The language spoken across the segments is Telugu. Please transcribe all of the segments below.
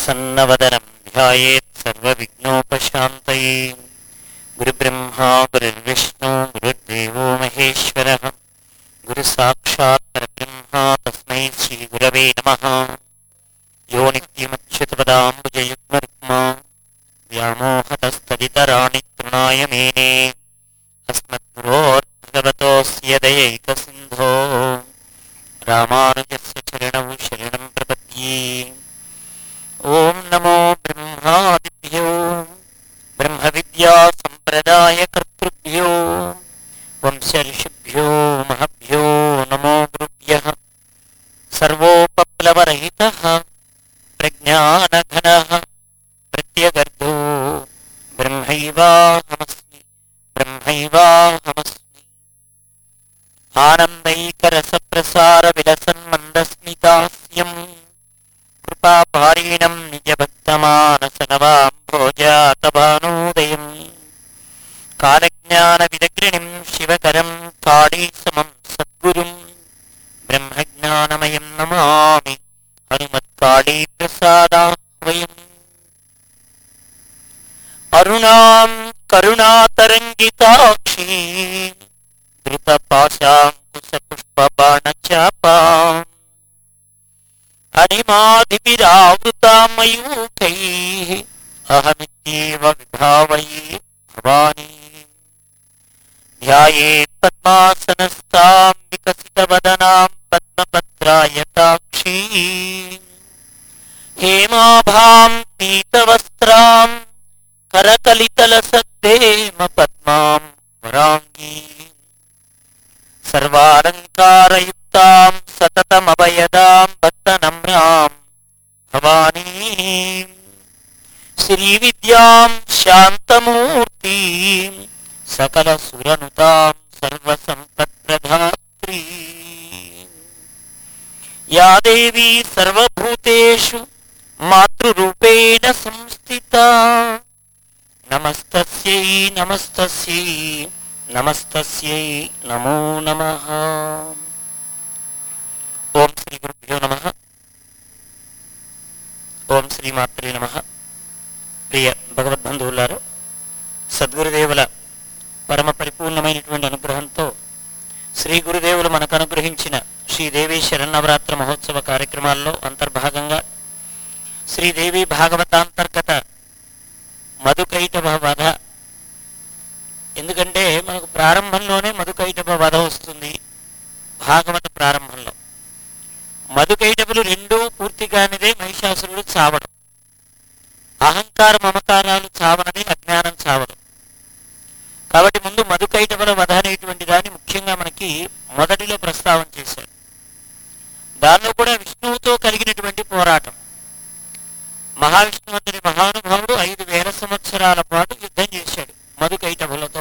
प्रसन्नवदनं ध्यायेत् सर्वविघ्नोपशान्तये गुरुब्रह्मा गुरुर्विष्णु गुरुर्देवो महेश्वरः गुरुसाक्षात् परब्रह्मा तस्मै श्रीगुरवे नमः यो नित्यमच्युतपदाम्बुजयुग्मरुक्मा व्यामोहतस्तदितराणि तृणाय मेने अस्मद्गुरोर्भगवतोऽस्य दयैकसिन्धो रामानुजस्य चरणौ शरणं प्रपद्ये ॐ नमो ब्रह्मादिभ्यो ब्रह्मविद्यासम्प्रदायकर्तृभ्यो वंशऋषिभ्यो महभ्यो नमो गुरुभ्यः सर्वोपप्लवरहितः प्रज्ञानघनः प्रत्यगर्धो ब्रह्मैवाहमस्मि ब्रह्मैवाहमस्मि आनन्दैकरसप्रसारविलसन्मन्दस्मितास्यम् कृपापारीणम् निजभक्तमानसनवाम्भोजातभानोदयम् कालज्ञानविदग्रिणिम् शिवकरम् काळीसमम् सद्गुरुम् ब्रह्मज्ञानमयम् नमामि हनुमत्काळीप्रसादाह्वयम् अरुणाम् करुणातरङ्गिताक्षी धृतपाशाङ्कुशपुष्पबाणचापाम् अणिमादिभिरावृतामयूखैः अहमित्येव विभावये भवानी ध्यायेत् पद्मासनस्ताम् विकसितवदनाम् पद्मपत्रायताक्षी हेमाभाम् पीतवस्त्राम् करकलितलसद्देम पद्माम् वराङ्गी सर्वालङ्कारयुक्ताम् सततमभयदाम् भक्तनम्राम् भवानी श्रीविद्याम् शान्तमूर्तिम् सकलसुरनुताम् सर्वसम्पत्प्रधात्री या देवी सर्वभूतेषु मातृरूपेण संस्थिता नमस्तस्यै नमस्तस्यै నమస్తస్యై నమో నమ ఓం శ్రీ గురుభ్యో నమ ఓం శ్రీ మాత్రే నమ ప్రియ భగవద్బంధువులారు సద్గురుదేవుల పరమ పరిపూర్ణమైనటువంటి అనుగ్రహంతో శ్రీ గురుదేవులు మనకు అనుగ్రహించిన శ్రీదేవి శరన్నవరాత్ర మహోత్సవ కార్యక్రమాల్లో అంతర్భాగంగా శ్రీదేవి భాగవతాంతర్గత మధుకైటభ వధ ఎందుకంటే మనకు ప్రారంభంలోనే మధుకైటభ వధ వస్తుంది భాగవత ప్రారంభంలో మధుకైటభులు రెండూ పూర్తి కానిదే మహిషాసురుడు చావడం అహంకార మమకారాలు చావనదే అజ్ఞానం చావడం కాబట్టి ముందు మధుకైటభుల వధ అనేటువంటి దాన్ని ముఖ్యంగా మనకి మొదటిలో ప్రస్తావన చేశారు దానిలో కూడా విష్ణువుతో కలిగినటువంటి పోరాటం మహావిష్ణువంతుని మహానుభావుడు ఐదు వేల సంవత్సరాల పాటు యుద్ధం చేశాడు మధుకైటభులతో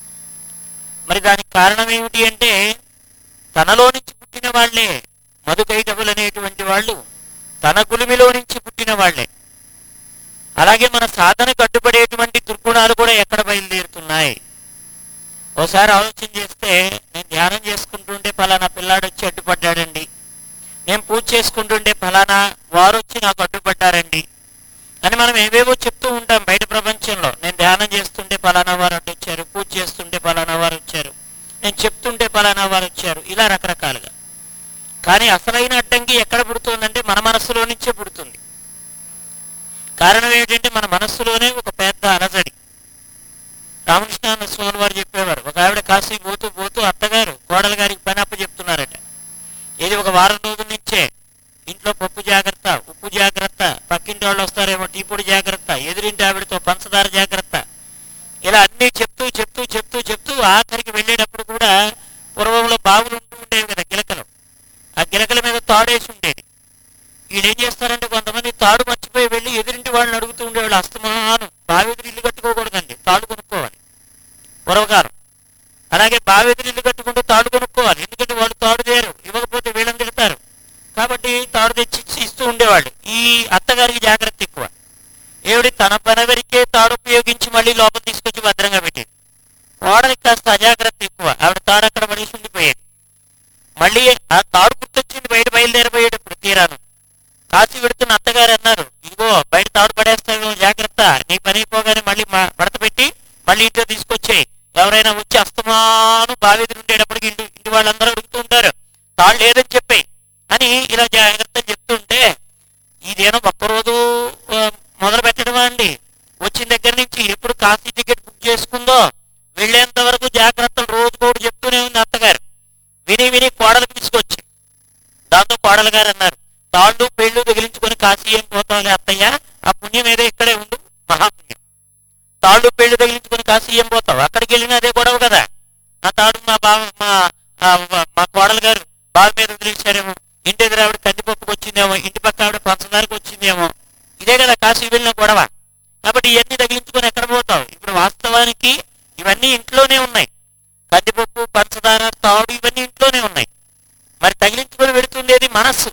మరి దానికి కారణం ఏమిటి అంటే తనలో నుంచి పుట్టిన వాళ్లే మధుకైటభులు అనేటువంటి వాళ్ళు తన కులిమిలో నుంచి పుట్టిన వాళ్లే అలాగే మన సాధనకు అడ్డుపడేటువంటి దుర్గుణాలు కూడా ఎక్కడ బయలుదేరుతున్నాయి ఓసారి ఆలోచన చేస్తే నేను ధ్యానం చేసుకుంటుంటే ఫలానా పిల్లాడు వచ్చి అడ్డుపడ్డాడండి నేను పూజ చేసుకుంటుంటే ఫలానా వారు వచ్చి నాకు అడ్డుపడ్డారండి అని మనం ఏవేవో చెప్తూ ఉంటాం బయట ప్రపంచంలో నేను ధ్యానం చేస్తుంటే పలానా వారు అటు వచ్చారు పూజ చేస్తుంటే పలానా వారు వచ్చారు నేను చెప్తుంటే పలానా వారు వచ్చారు ఇలా రకరకాలుగా కానీ అసలైన అడ్డంకి ఎక్కడ పుడుతుందంటే మన మనస్సులో నుంచే పుడుతుంది కారణం ఏంటంటే మన మనస్సులోనే ఒక పెద్ద అలజడి రామకృష్ణ స్వామి వారు చెప్పేవారు ఒక ఆవిడ కాశీ పోతూ పోతూ అత్తగారు కోడల గారికి పని అప్ప చెప్తున్నారట ఇది ఒక వారం రోజుల నుంచే ఇంట్లో పప్పు జాగ్రత్త ఉప్పు జాగ్రత్త పక్కింటి వాళ్ళు వస్తారేమో టీ పొడి జాగ్రత్త ఎదురింటి ఆవిడతో పంచదార జాగ్రత్త ఇలా అన్నీ చెప్తూ చెప్తూ చెప్తూ చెప్తూ ఆఖరికి వెళ్ళేటప్పుడు కూడా పూర్వంలో బావులు ఉంటూ ఉండేవి కదా గిలకలు ఆ గిలకల మీద తాడేసి ఉండేది వీళ్ళు ఏం చేస్తారంటే కొంతమంది తాడు మర్చిపోయి వెళ్ళి ఎదురింటి వాళ్ళని అడుగుతూ ఉండేవాళ్ళు అస్తమానం బావి ఎదురు ఇల్లు కట్టుకోకూడదండి తాడు కొనుక్కోవాలి పూర్వకాలం అలాగే బావి ఎదురు ఇల్లు కట్టుకుంటూ తాడు కొనుక్కోవాలి ఎందుకంటే వాళ్ళు తాడు చేయరు ఇవ్వకపోతే వీళ్ళని తిడతారు కాబట్టి తాడు తెచ్చి ఇస్తూ ఉండేవాళ్ళు ఈ అత్తగారికి జాగ్రత్త ఎక్కువ ఏవిడి తన పనవరికే తాడు ఉపయోగించి మళ్ళీ లోపల తీసుకొచ్చి భద్రంగా పెట్టేది కోడలికి కాస్త అజాగ్రత్త ఎక్కువ ఆవిడ తాడు అక్కడ పడేసి ఉండిపోయేది మళ్ళీ ఆ తాడు గుర్తొచ్చింది బయట బయలుదేరిపోయేటప్పుడు తీరాను కాశీ పెడుతున్న అత్తగారు అన్నారు ఇదిగో బయట పని అయిపోగానే మళ్ళీ మా మడత పెట్టి మళ్ళీ ఇంట్లో తీసుకొచ్చేయి ఎవరైనా వచ్చి అస్తమాను బావి ఎదురు ఉండేటప్పటికి ఇంటి ఇంటి వాళ్ళందరూ అడుగుతూ ఉంటారు తాళ్ళు లేదని చెప్పి అని ఇలా జాగ్రత్తగా చెప్తుంటే ఇదేనో ఒక్కరోజు ఆ, మొదలు పెట్టడమా అండి వచ్చిన దగ్గర నుంచి ఎప్పుడు కాశీ టికెట్ బుక్ చేసుకుందో వెళ్ళేంత వరకు జాగ్రత్తలు రోజు కూడా చెప్తూనే ఉంది అత్తగారు విని విని కోడలు తీసుకొచ్చి దాంతో కోడలు గారు అన్నారు తాళ్ళు పెళ్ళు తగిలించుకొని కాశీ ఏం పోతాంలే అత్తయ్య ఆ పుణ్యం ఏదో ఇక్కడే ఉండు మహాపుణ్యం తాళ్ళు పెళ్ళు తగిలించుకొని కాశీ ఏం పోతావు అక్కడికి వెళ్ళినా అదే గొడవ కదా నా తాడు మా బావ మా ఆ, మా కోడలు గారు బావి మీద వదిలేశారేమో ఇంటి ఎదురు ఆవిడ కందిపప్పుకు వచ్చిందేమో ఇంటి పక్క ఆవిడ పంచదారకు వచ్చిందేమో ఇదే కదా కాశీ వెళ్ళిన గొడవ కాబట్టి ఇవన్నీ తగిలించుకొని ఎక్కడ పోతావు ఇప్పుడు వాస్తవానికి ఇవన్నీ ఇంట్లోనే ఉన్నాయి కందిపప్పు పంచదార తాడు ఇవన్నీ ఇంట్లోనే ఉన్నాయి మరి తగిలించుకొని వెళుతుండేది మనస్సు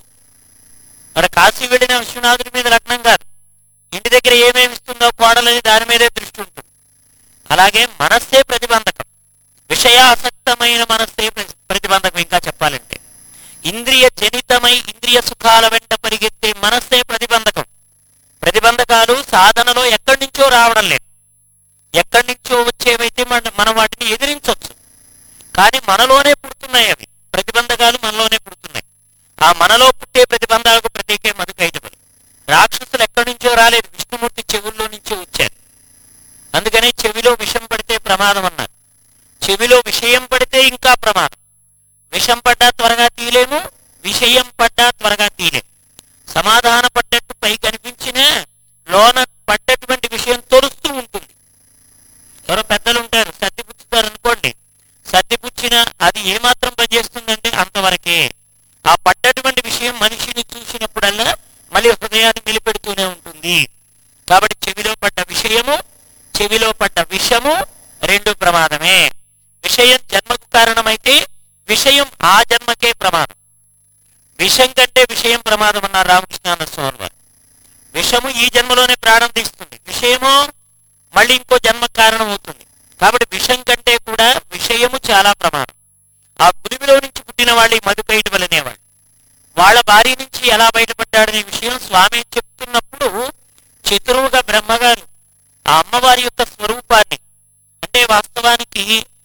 మరి కాశీ వెళ్ళిన విశ్వనాథుడి మీద లగ్నం కాదు ఇంటి దగ్గర ఏమేమి ఇస్తుందో కోడలని దాని మీదే దృష్టి ఉంటుంది అలాగే మనస్సే ప్రతిబంధకం విషయాసక్తమైన మనస్సే ప్ర- ప్రతిబంధకం ఇంకా చెప్పాలంటే ఇంద్రియ జనితమై ఇంద్రియ సుఖాల వెంట పరిగెత్తే మనస్సే ప్రతిబంధకం ప్రతిబంధకాలు సాధనలో ఎక్కడి నుంచో రావడం లేదు ఎక్కడి నుంచో వచ్చేవైతే మన మనం వాటిని ఎదిరించవచ్చు కానీ మనలోనే పుడుతున్నాయి అవి ప్రతిబంధకాలు మనలోనే పుడుతున్నాయి ఆ మనలో పుట్టే ప్రతిబంధాలకు ప్రతీకే మధుకైటపడి రాక్షసులు ఎక్కడి నుంచో రాలేదు విష్ణుమూర్తి చెవుల్లో నుంచో వచ్చారు అందుకనే చెవిలో విషం పడితే ప్రమాదం అన్నారు చెవిలో విషయం పడితే ఇంకా ప్రమాదం విషం పడ్డా త్వరగా తీలేము విషయం పడ్డా త్వరగా తీలేము సమాధాన పడ్డట్టు పై కనిపించినా లోన పడ్డటువంటి విషయం తొలుస్తూ ఉంటుంది ఎవరో పెద్దలు ఉంటారు సర్ది పుచ్చుతారు అనుకోండి సర్ది పుచ్చిన అది ఏమాత్రం పనిచేస్తుందంటే అంతవరకే ఆ పడ్డటువంటి విషయం మనిషిని చూసినప్పుడల్లా మళ్ళీ హృదయాన్ని నిలిపెడుతూనే ఉంటుంది కాబట్టి చెవిలో పడ్డ విషయము చెవిలో పడ్డ విషము రెండు ప్రమాదమే విషయం జన్మకు కారణమైతే విషయం ఆ జన్మకే ప్రమాదం విషం కంటే విషయం ప్రమాదం అన్నారు రామకృష్ణానంద స్వామి వారు విషము ఈ జన్మలోనే ప్రాణం తీస్తుంది విషయము మళ్ళీ ఇంకో జన్మ కారణం అవుతుంది కాబట్టి విషం కంటే కూడా విషయము చాలా ప్రమాదం ఆ గురిమిలో నుంచి పుట్టిన వాళ్ళు ఈ మధుకైటు వలనేవాళ్ళు వాళ్ళ భార్య నుంచి ఎలా బయటపడ్డాడనే విషయం స్వామి చెప్తున్నప్పుడు చతురువుగా బ్రహ్మగారు ఆ అమ్మవారి యొక్క స్వరూపాన్ని అంటే వాస్తవానికి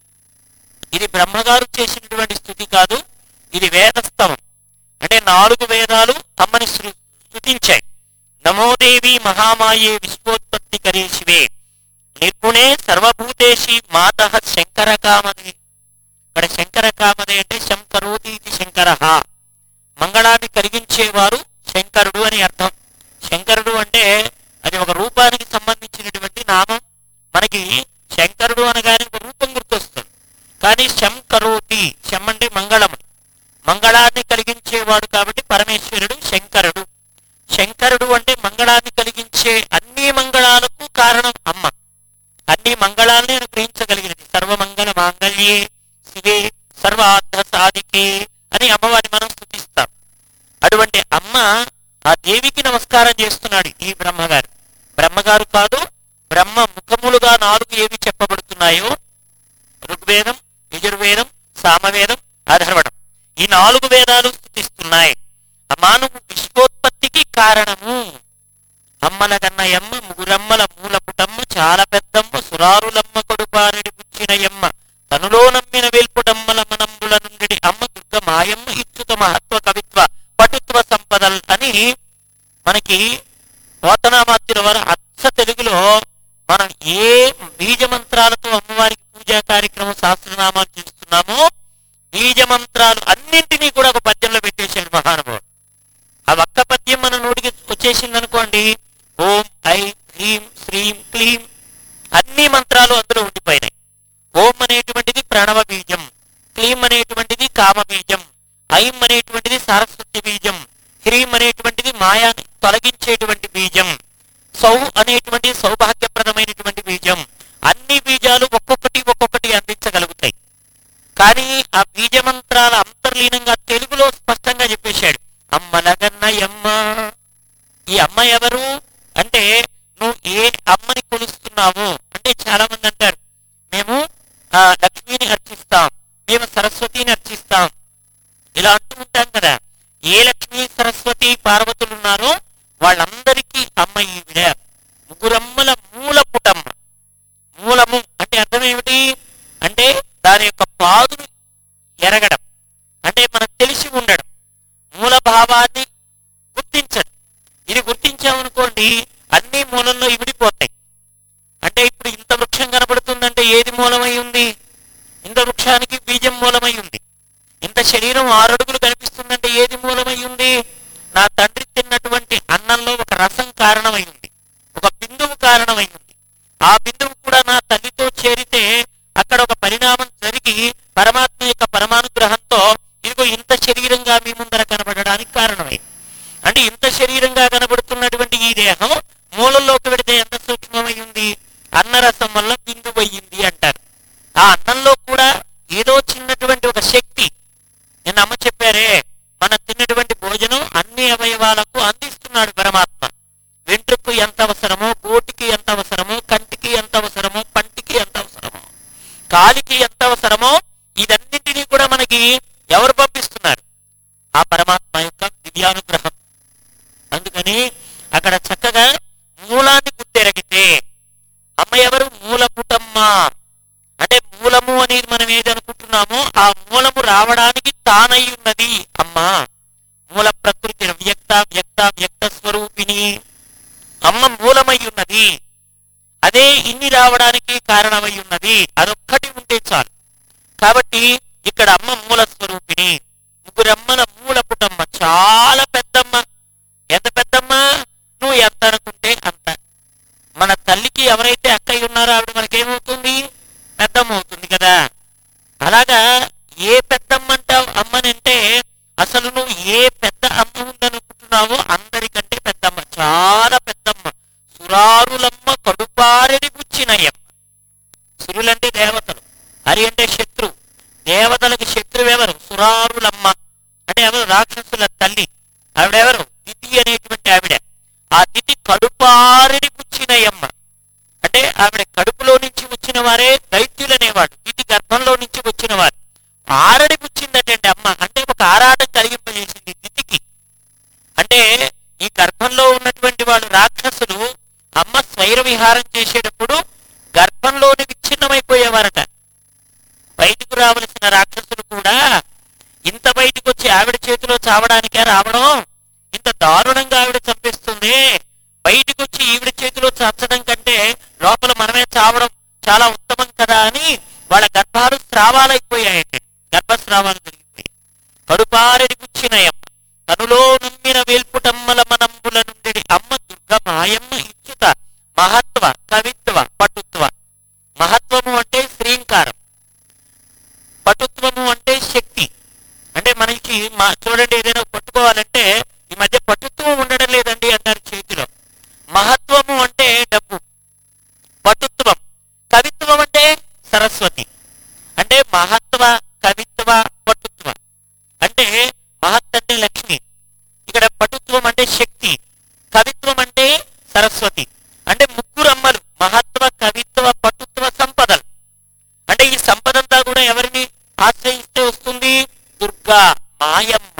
ఇది బ్రహ్మగారు చేసినటువంటి స్థుతి కాదు ఇది వేదస్తవం అంటే నాలుగు వేదాలు అమ్మని సృ- స్తుతించాయి నమోదేవి మహామాయే విశ్వోత్పత్తి కరే శివే నిర్గుణే సర్వభూతేషి మాత శంకర కామదే ఇక్కడ శంకర కామదే అంటే శంకరోతి ఇది శంకర మంగళాన్ని కలిగించేవారు శంకరుడు అని అర్థం శంకరుడు అంటే అది ఒక రూపానికి సంబంధించినటువంటి నామం మనకి శంకరుడు అనగానే ఒక రూపం గుర్తొస్తుంది కానీ శంకరోతి శం అంటే మంగళము మంగళాన్ని కలిగించేవాడు కాబట్టి పరమేశ్వరుడు శంకరుడు శంకరుడు అంటే మంగళాన్ని కలిగించే అన్ని మంగళాలకు కారణం అమ్మ అన్ని మంగళాలని అనుగ్రహించగలిగినది సర్వమంగళ మాంగళ్యే శివే సర్వార్థ సాధికే అని అమ్మవారిని మనం స్థుతిస్తాం అటువంటి అమ్మ ఆ దేవికి నమస్కారం చేస్తున్నాడు ఈ బ్రహ్మగారు బ్రహ్మగారు కాదు బ్రహ్మ ముఖములుగా నాలుగు ఏవి చెప్పబడుతున్నాయో ఋగ్వేదం యజుర్వేదం సామవేదం అధర్వణం ఈ నాలుగు వేదాలు స్థుతిస్తున్నాయి అమ్మా నువ్వు విశ్వోత్పత్తికి కారణము అమ్మల కన్నయమ్మ ముగురమ్మల మూల పుటమ్మ చాలా పెద్దమ్మ సురారులమ్మ కొడుపారడి పుచ్చినయమ్మ తనులో నమ్మిన వేల్పుడమ్మల మనంబుల నుండి అమ్మ దుర్గ మాయమ్మ ఇచ్చుత మహత్వ కవిత్వ పటుత్వ సంపదల్ అని మనకి పోతనామాత్యుల వారు అచ్చ తెలుగులో మనం ఏ బీజ మంత్రాలతో అమ్మవారికి పూజా కార్యక్రమం సహస్రనామాలు చేస్తున్నామో బీజ మంత్రాలు అన్నింటినీ కూడా ఒక పద్యంలో పెట్టేశాడు మహానుభావుడు ఆ ఒక్క పద్యం మన నోటికి వచ్చేసింది అనుకోండి ఓం ఐ హ్రీం శ్రీం క్లీం అన్ని మంత్రాలు అందులో ఉండిపోయినాయి ఓం అనేటువంటిది ప్రణవ బీజం క్లీం అనేటువంటిది కామ బీజం ఐం అనేటువంటిది సరస్వతి బీజం హ్రీం అనేటువంటిది మాయాన్ని తొలగించేటువంటి బీజం సౌ అనేటువంటి సౌభాగ్యప్రదమైనటువంటి బీజం అన్ని బీజాలు ఒక్కొక్కటి ఒక్కొక్కటి అందించగలుగుతాయి కానీ ఆ బీజ మంత్రాల అంతర్లీనంగా తెలుగులో స్పష్టంగా చెప్పేశాడు అమ్మ లగన్నయమ్మ ఈ అమ్మ ఎవరు అంటే నువ్వు ఏ అమ్మని కొలుస్తున్నావు అంటే చాలా మంది అంటారు మేము ఆ లక్ష్మిని అర్చిస్తాం మేము సరస్వతిని అర్చిస్తాం ఇలా అంటూ ఉంటాం కదా ఏ లక్ష్మి సరస్వతి పార్వతులు ఉన్నారో వాళ్ళందరికీ అమ్మ ఈవిడ ముగ్గురమ్మల మూల మూలంలో ఇమిడిపోతాయి అంటే ఇప్పుడు ఇంత వృక్షం కనబడుతుందంటే ఏది మూలమై ఉంది ఇంత వృక్షానికి బీజం మూలమై ఉంది ఇంత శరీరం ఆరు అడుగులు కనిపిస్తుందంటే ఏది మూలమై ఉంది నా తండ్రి తిన్నటువంటి అన్నంలో ఒక రసం కారణమై ఉంది ఒక బిందువు కారణమై ఉంది ఆ బిందువు కూడా నా తల్లితో చేరితే అక్కడ ఒక పరిణామం జరిగి పరమాత్మ యొక్క పరమానుగ్రహంతో ఇదిగో ఇంత శరీరంగా మీ ముందర కనబడడానికి కారణమైంది అంటే ఇంత శరీరంగా కనబడుతున్నటువంటి ఈ దేహం మూలంలోకి వెడితే ఎంత సూక్ష్మమై ఉంది అన్నరసం వల్ల బిందువు అయ్యింది అంటారు ఆ అన్నంలో కూడా ఏదో చిన్నటువంటి ఒక శక్తి నిన్న అమ్మ చెప్పారే మనం తిన్నటువంటి భోజనం అన్ని అవయవాలకు అందిస్తున్నాడు పరమాత్మ వెంట్రుకు ఎంత అవసరమో గోటికి ఎంత అవసరమో కంటికి ఎంత అవసరమో పంటికి ఎంత అవసరమో కాలికి ఎంత అవసరమో ఇదన్నింటినీ కూడా మనకి ఎవరు పంపిస్తున్నారు ఆ పరమాత్మ యొక్క దివ్యానుగ్రహం అందుకని అక్కడ చక్కగా మూలాన్ని గుర్తెరగితే అమ్మ ఎవరు మూలపుటమ్మ అంటే మూలము అనేది మనం ఏది అనుకుంటున్నామో ఆ మూలము రావడానికి తానై ఉన్నది అమ్మా మూల ప్రకృతి వ్యక్త వ్యక్త వ్యక్త స్వరూపిణి అమ్మ మూలమై ఉన్నది అదే ఇన్ని రావడానికి కారణమై ఉన్నది అదొక్కటి ఉంటే చాలు కాబట్టి ఇక్కడ అమ్మ మూల స్వరూపిణి ముగ్గురమ్మల మూల పుటమ్మ చాలా పెద్దమ్మ ఎంత పెద్దమ్మ నువ్వు ఎంత అనుకుంటే అంత మన తల్లికి ఎవరైతే అక్కయ్య ఉన్నారో ఆవిడ మనకేమవుతుంది పెద్దమ్మ అవుతుంది కదా అలాగా ఏ పెద్దమ్మ అంటావు అమ్మనంటే అసలు నువ్వు ఏ పెద్ద అమ్మ ఉందనుకుంటున్నావో అందరికంటే పెద్దమ్మ చాలా పెద్దమ్మ సురారులమ్మ కడుపారెడి పుచ్చినయ్యమ్మ సురులంటే దేవతలు హరి అంటే శత్రు దేవతలకు శత్రువు ఎవరు సురారులమ్మ అంటే ఎవరు రాక్షసుల తల్లి ఆవిడెవరు దితి అనేటువంటి ఆవిడ ఆ దితి కడుపారెడి పుచ్చినయ్యమ్మ అంటే ఆవిడ కడుపులో నుంచి వచ్చిన వారే దైత్యులు అనేవాడు దితి గర్భంలో నుంచి వచ్చిన వారు ఆరడి పుచ్చిందటండి అమ్మ అంటే ఒక ఆరాటం కలిగింపజేసింది దితికి అంటే ఈ గర్భంలో ఉన్నటువంటి వాళ్ళు రాక్షసులు అమ్మ స్వైర విహారం చేసేటప్పుడు గర్భంలోని విచ్ఛిన్నమైపోయేవారట బయటకు రావలసిన రాక్షసులు కూడా ఇంత బయటకు వచ్చి ఆవిడ చేతిలో చావడానికే రావడం ఇంత దారుణంగా ఆవిడ చంపేస్తుంది బయటకు వచ్చి ఈవిడ చేతిలో చచ్చడం కంటే లోపల మనమే చావడం చాలా ఉత్తమం కదా అని వాళ్ళ గర్భాలు స్రావాలైపోయాయండి గర్భస్రావాలు జరిగిపోయాయి కడుపారెడి పుచ్చినయమ్మ తనులో నమ్మిన వేల్పుటమ్మల మనంబుల నుండి అమ్మ దుర్గ మాయమ్మ ఇచ్చుత మహత్వ కవిత్వ పటుత్వ మహత్వము అంటే శ్రీంకారం పటుత్వము అంటే శక్తి అంటే మనకి మా చూడండి ఏదైనా పట్టుకోవాలంటే ఈ మధ్య పటుత్వం ఉండడం లేదండి అన్నారు చేతిలో మహత్వము అంటే డబ్బు పటుత్వం కవిత్వం అంటే సరస్వతి అంటే మహత్వ కవిత్వ పటుత్వ అంటే మహత్ అంటే లక్ష్మి ఇక్కడ పటుత్వం అంటే శక్తి కవిత్వం అంటే సరస్వతి అంటే ముగ్గురు అమ్మలు మహత్వ కవిత్వ పటుత్వ సంపదలు అంటే ఈ సంపదంతా కూడా ఎవరిని ఆశ్రయిస్తే వస్తుంది దుర్గా మాయమ్మ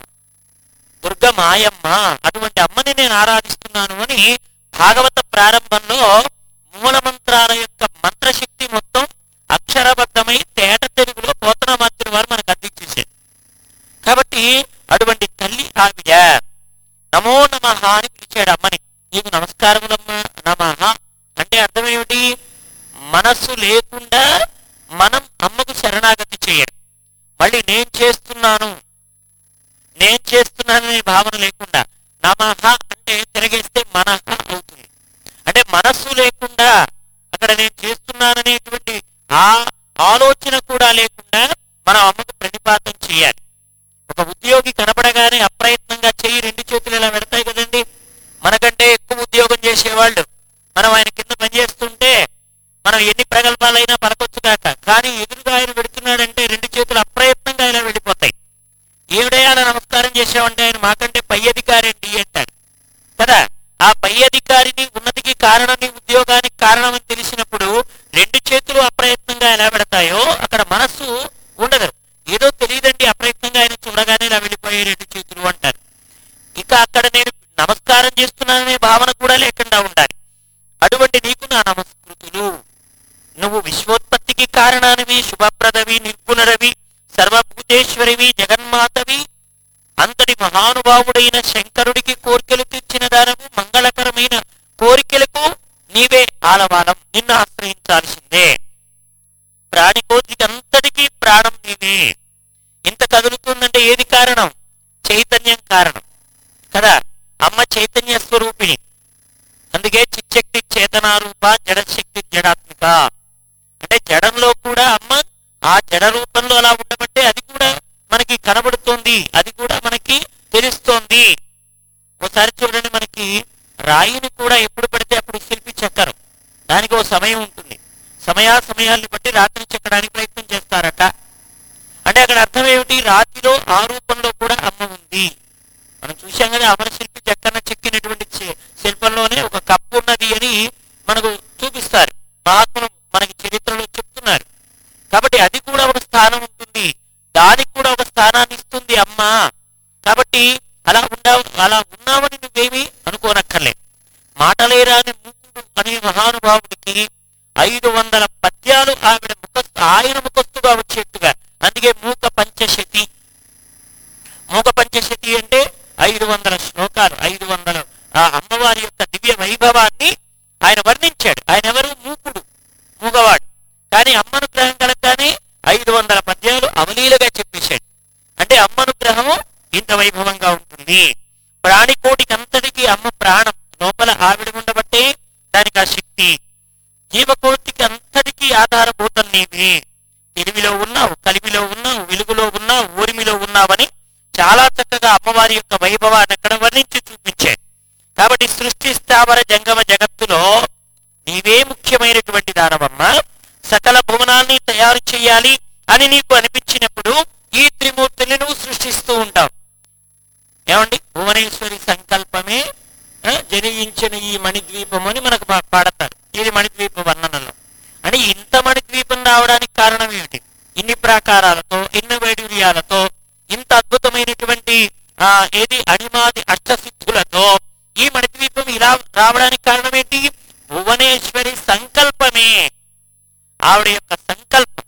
దుర్గ మాయమ్మ అటువంటి అమ్మని నేను ఆరాధిస్తున్నాను అని భాగవత ప్రారంభంలో మూలమంత్రాల యొక్క మంత్రశక్తి మొత్తం అక్షరబద్ధమై తేట తెలుగులో పోతనమాత్రి వారు మనకు అందించేశారు కాబట్టి అటువంటి తల్లి ఆవిడ నమో నమ అని పిలిచాడు అమ్మని నీకు నమస్కారములమ్మా నమ అంటే అర్థం ఏమిటి మనస్సు లేకుండా మనం అమ్మకు శరణాగతి చేయడం మళ్ళీ నేను చేస్తున్నాను నేను చేస్తున్నాననే భావన లేకుండా నమః అంటే తిరగేస్తే మనః అవుతుంది అంటే మనస్సు లేకుండా అక్కడ నేను చేస్తున్నాననేటువంటి ఆ ఆలోచన కూడా లేకుండా మనం అమ్మకు ప్రణిపాతం చేయాలి ఒక ఉద్యోగి కనపడగానే అప్రయత్నంగా చెయ్యి రెండు చేతులు ఇలా పెడతాయి కదండి మనకంటే ఎక్కువ ఉద్యోగం చేసేవాళ్ళు మనం ఆయన కింద పనిచేస్తుంటే మనం ఎన్ని ప్రగల్భాలైనా పలకొచ్చు కాక కానీ ఎదురుగా ఆయన పెడుతున్నాడంటే రెండు చేతులు అప్రయత్నంగా ఇలా వెళ్ళిపోతాయి ఏమిడయ్యా అలా నమస్కారం చేసావంటే ఆయన మాకంటే పై అధికారి అండి అంటాడు కదా ఆ పై అధికారిని ఉన్నతికి కారణాన్ని ఉద్యోగానికి కారణం అని తెలిసినప్పుడు రెండు చేతులు అప్రయత్నంగా ఎలా పెడతాయో అక్కడ మనస్సు ఉండదు ఏదో తెలియదండి అప్రయత్నంగా ఆయన చూడగానే ఇలా వెళ్ళిపోయే రెండు చేతులు అంటారు ఇక అక్కడ నేను నమస్కారం చేస్తున్నాననే భావన కూడా లేకుండా ఉండాలి అటువంటి నీకు నా నమస్కృతులు నువ్వు విశ్వోత్పత్తికి కారణానివి శుభప్రదవి నిర్గుణరవి సర్వభూతేశ్వరివి జగన్మాతవి అంతటి మహానుభావుడైన శంకరుడికి కోర్కెలు తెచ్చిన దానము మంగళకరమైన కోరికలకు నీవే ఆలవాలం నిన్ను ఆశ్రయించాల్సిందే ప్రాణికోటికి అంతటికీ ప్రాణం నీవే ఇంత కదులుతుందంటే ఏది కారణం చైతన్యం కారణం కదా అమ్మ చైతన్య స్వరూపిణి అందుకే చిచ్చక్తి చేతనారూప జడశక్తి జడాత్మిక అంటే జడంలో కూడా అమ్మ ఆ జడ రూపంలో అలా ఉండబట్టే అది కూడా మనకి కనబడుతోంది అది కూడా మనకి తెలుస్తోంది ఒకసారి చూడండి మనకి రాయిని కూడా ఎప్పుడు పడితే అప్పుడు శిల్పి చెక్కరు దానికి ఓ సమయం ఉంటుంది సమయా సమయాల్ని బట్టి రాతిని చెక్కడానికి ప్రయత్నం చేస్తారట అంటే అక్కడ అర్థం ఏమిటి రాతిలో ఆ రూపంలో కూడా అమ్మ ఉంది మనం చూశాం కదా అమర శిల్పి చెక్కన చెక్కినటువంటి శి- శిల్పంలోనే ఒక కప్పు ఉన్నది అని మనకు చూపిస్తారు మహాత్ములు మనకి చరిత్రలో చెప్తున్నారు కాబట్టి అది కూడా ఒక స్థానం ఉంటుంది దానికి కూడా ఒక స్థానాన్ని ఇస్తుంది అమ్మ కాబట్టి అలా ఉండా అలా ఉన్నామని నువ్వేమీ అనుకోనక్కర్లేదు మాటలేరాని మూకుడు అనే మహానుభావుడికి ఐదు వందల పద్యాలు ఆవిడ ముఖ ఆయన ముఖస్తుగా వచ్చేట్టుగా అందుకే మూక పంచశతి మూక పంచశతి అంటే ఐదు వందల శ్లోకాలు ఐదు వందల ఆ అమ్మవారి యొక్క దివ్య వైభవాన్ని ఆయన వర్ణించాడు ఆయన ఎవరు మూకుడు మూగవాడు కానీ అమ్మనుగ్రహం కలగగానే ఐదు వందల పద్యాలు అవలీలగా చెప్పేశాడు అంటే అమ్మనుగ్రహము ఇంత వైభవంగా ఉంటుంది ప్రాణికోటికి అంతటికి అమ్మ ప్రాణం లోపల ఆవిడ ఉండబట్టే దానికి ఆ శక్తి జీవకోటికి అంతటికీ ఆధారభూతం నీవే తెలివిలో ఉన్నావు కలిమిలో ఉన్నావు వెలుగులో ఉన్నావు ఊరిమిలో ఉన్నావని చాలా చక్కగా అమ్మవారి యొక్క వైభవాన్ని అక్కడ వర్ణించి చూపించాడు కాబట్టి సృష్టి స్థావర జంగమ జగత్తులో నీవే ముఖ్యమైనటువంటి దానవమ్మ సకల భువనాల్ని తయారు చేయాలి అని నీకు అనిపించినప్పుడు ఈ త్రిమూర్తుల్ని నువ్వు సృష్టిస్తూ ఉంటావు ఏమండి భువనేశ్వరి సంకల్పమే ఆ, జనించిన ఈ మణిద్వీపం అని మనకు పా- పాడతారు ఇది మణిద్వీప వర్ణనలో అని ఇంత మణిద్వీపం రావడానికి కారణం ఏమిటి ఇన్ని ప్రాకారాలతో ఇన్ని వైడూర్యాలతో ఇంత అద్భుతమైనటువంటి ఆ ఏది అణిమాది అష్టసిద్ధులతో ఈ మణిద్వీపం ఇలా రావడానికి కారణం ఏంటి భువనేశ్వరి సంకల్పమే ఆవిడ యొక్క సంకల్పం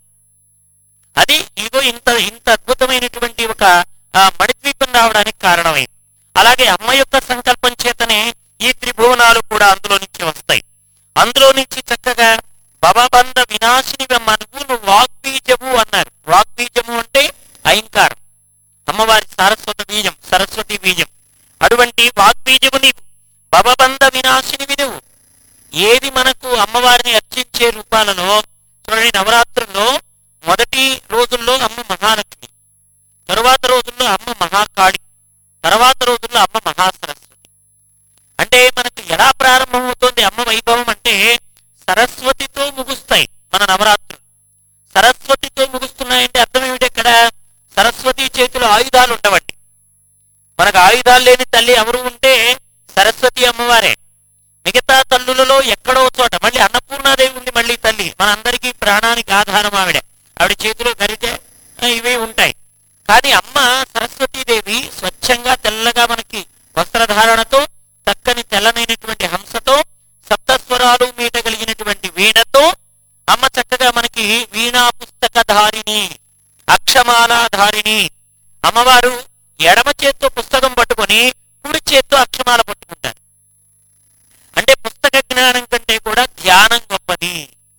అది ఇగో ఇంత ఇంత అద్భుతమైనటువంటి ఒక ఆ, మణిద్వీపం రావడానికి కారణమైంది అలాగే అమ్మ యొక్క సంకల్పం చేతనే ఈ త్రిభువనాలు కూడా అందులో నుంచి వస్తాయి అందులో నుంచి చక్కగా భవబంధ వినాశిని మనకు నువ్వు వాగ్బీజము అన్నారు వాగ్బీజము అంటే అహంకారం అమ్మవారి సారస్వత బీజం సరస్వతి బీజం అటువంటి వాగ్బీజము నీవు భవబంధ వినాశినివి నువ్వు ఏది మనకు అమ్మవారిని అర్చించే రూపాలలో చూడండి నవరాత్రుల్లో మొదటి రోజుల్లో అమ్మ మహాలక్ష్మి తరువాత రోజుల్లో అమ్మ మహాకాళి తర్వాత రోజుల్లో అమ్మ మహాసరస్వతి అంటే మనకు ఎలా ప్రారంభమవుతుంది అమ్మ వైభవం అంటే సరస్వతితో ముగుస్తాయి మన నవరాత్రులు సరస్వతితో ముగుస్తున్నాయంటే అర్థం ఏమిటి ఇక్కడ సరస్వతి చేతిలో ఆయుధాలు ఉండవండి మనకు ఆయుధాలు లేని తల్లి ఎవరు ఉంటే సరస్వతి అమ్మవారే మిగతా తల్లులలో ఎక్కడో చోట మళ్ళీ అన్నపూర్ణాదేవి ఉంది మళ్ళీ తల్లి మనందరికీ ప్రాణానికి ఆధారం ఆవిడ ఆవిడ చేతిలో ధరితే ఆ, ఇవే ఉంటాయి కానీ అమ్మ సరస్వతీదేవి స్వచ్ఛంగా తెల్లగా మనకి వస్త్రధారణతో చక్కని తెల్లనైనటువంటి హంసతో సప్తస్వరాలు మీటగలిగినటువంటి వీణతో అమ్మ చక్కగా మనకి వీణా పుస్తక ధారిణి అక్షమాల ధారిణి అమ్మవారు ఎడమ చేత్తో పుస్తకం పట్టుకొని కుడి చేత్తో అక్షమాల పట్టుకుంటారు అంటే పుస్తక జ్ఞానం కంటే కూడా ధ్యానం గొప్పది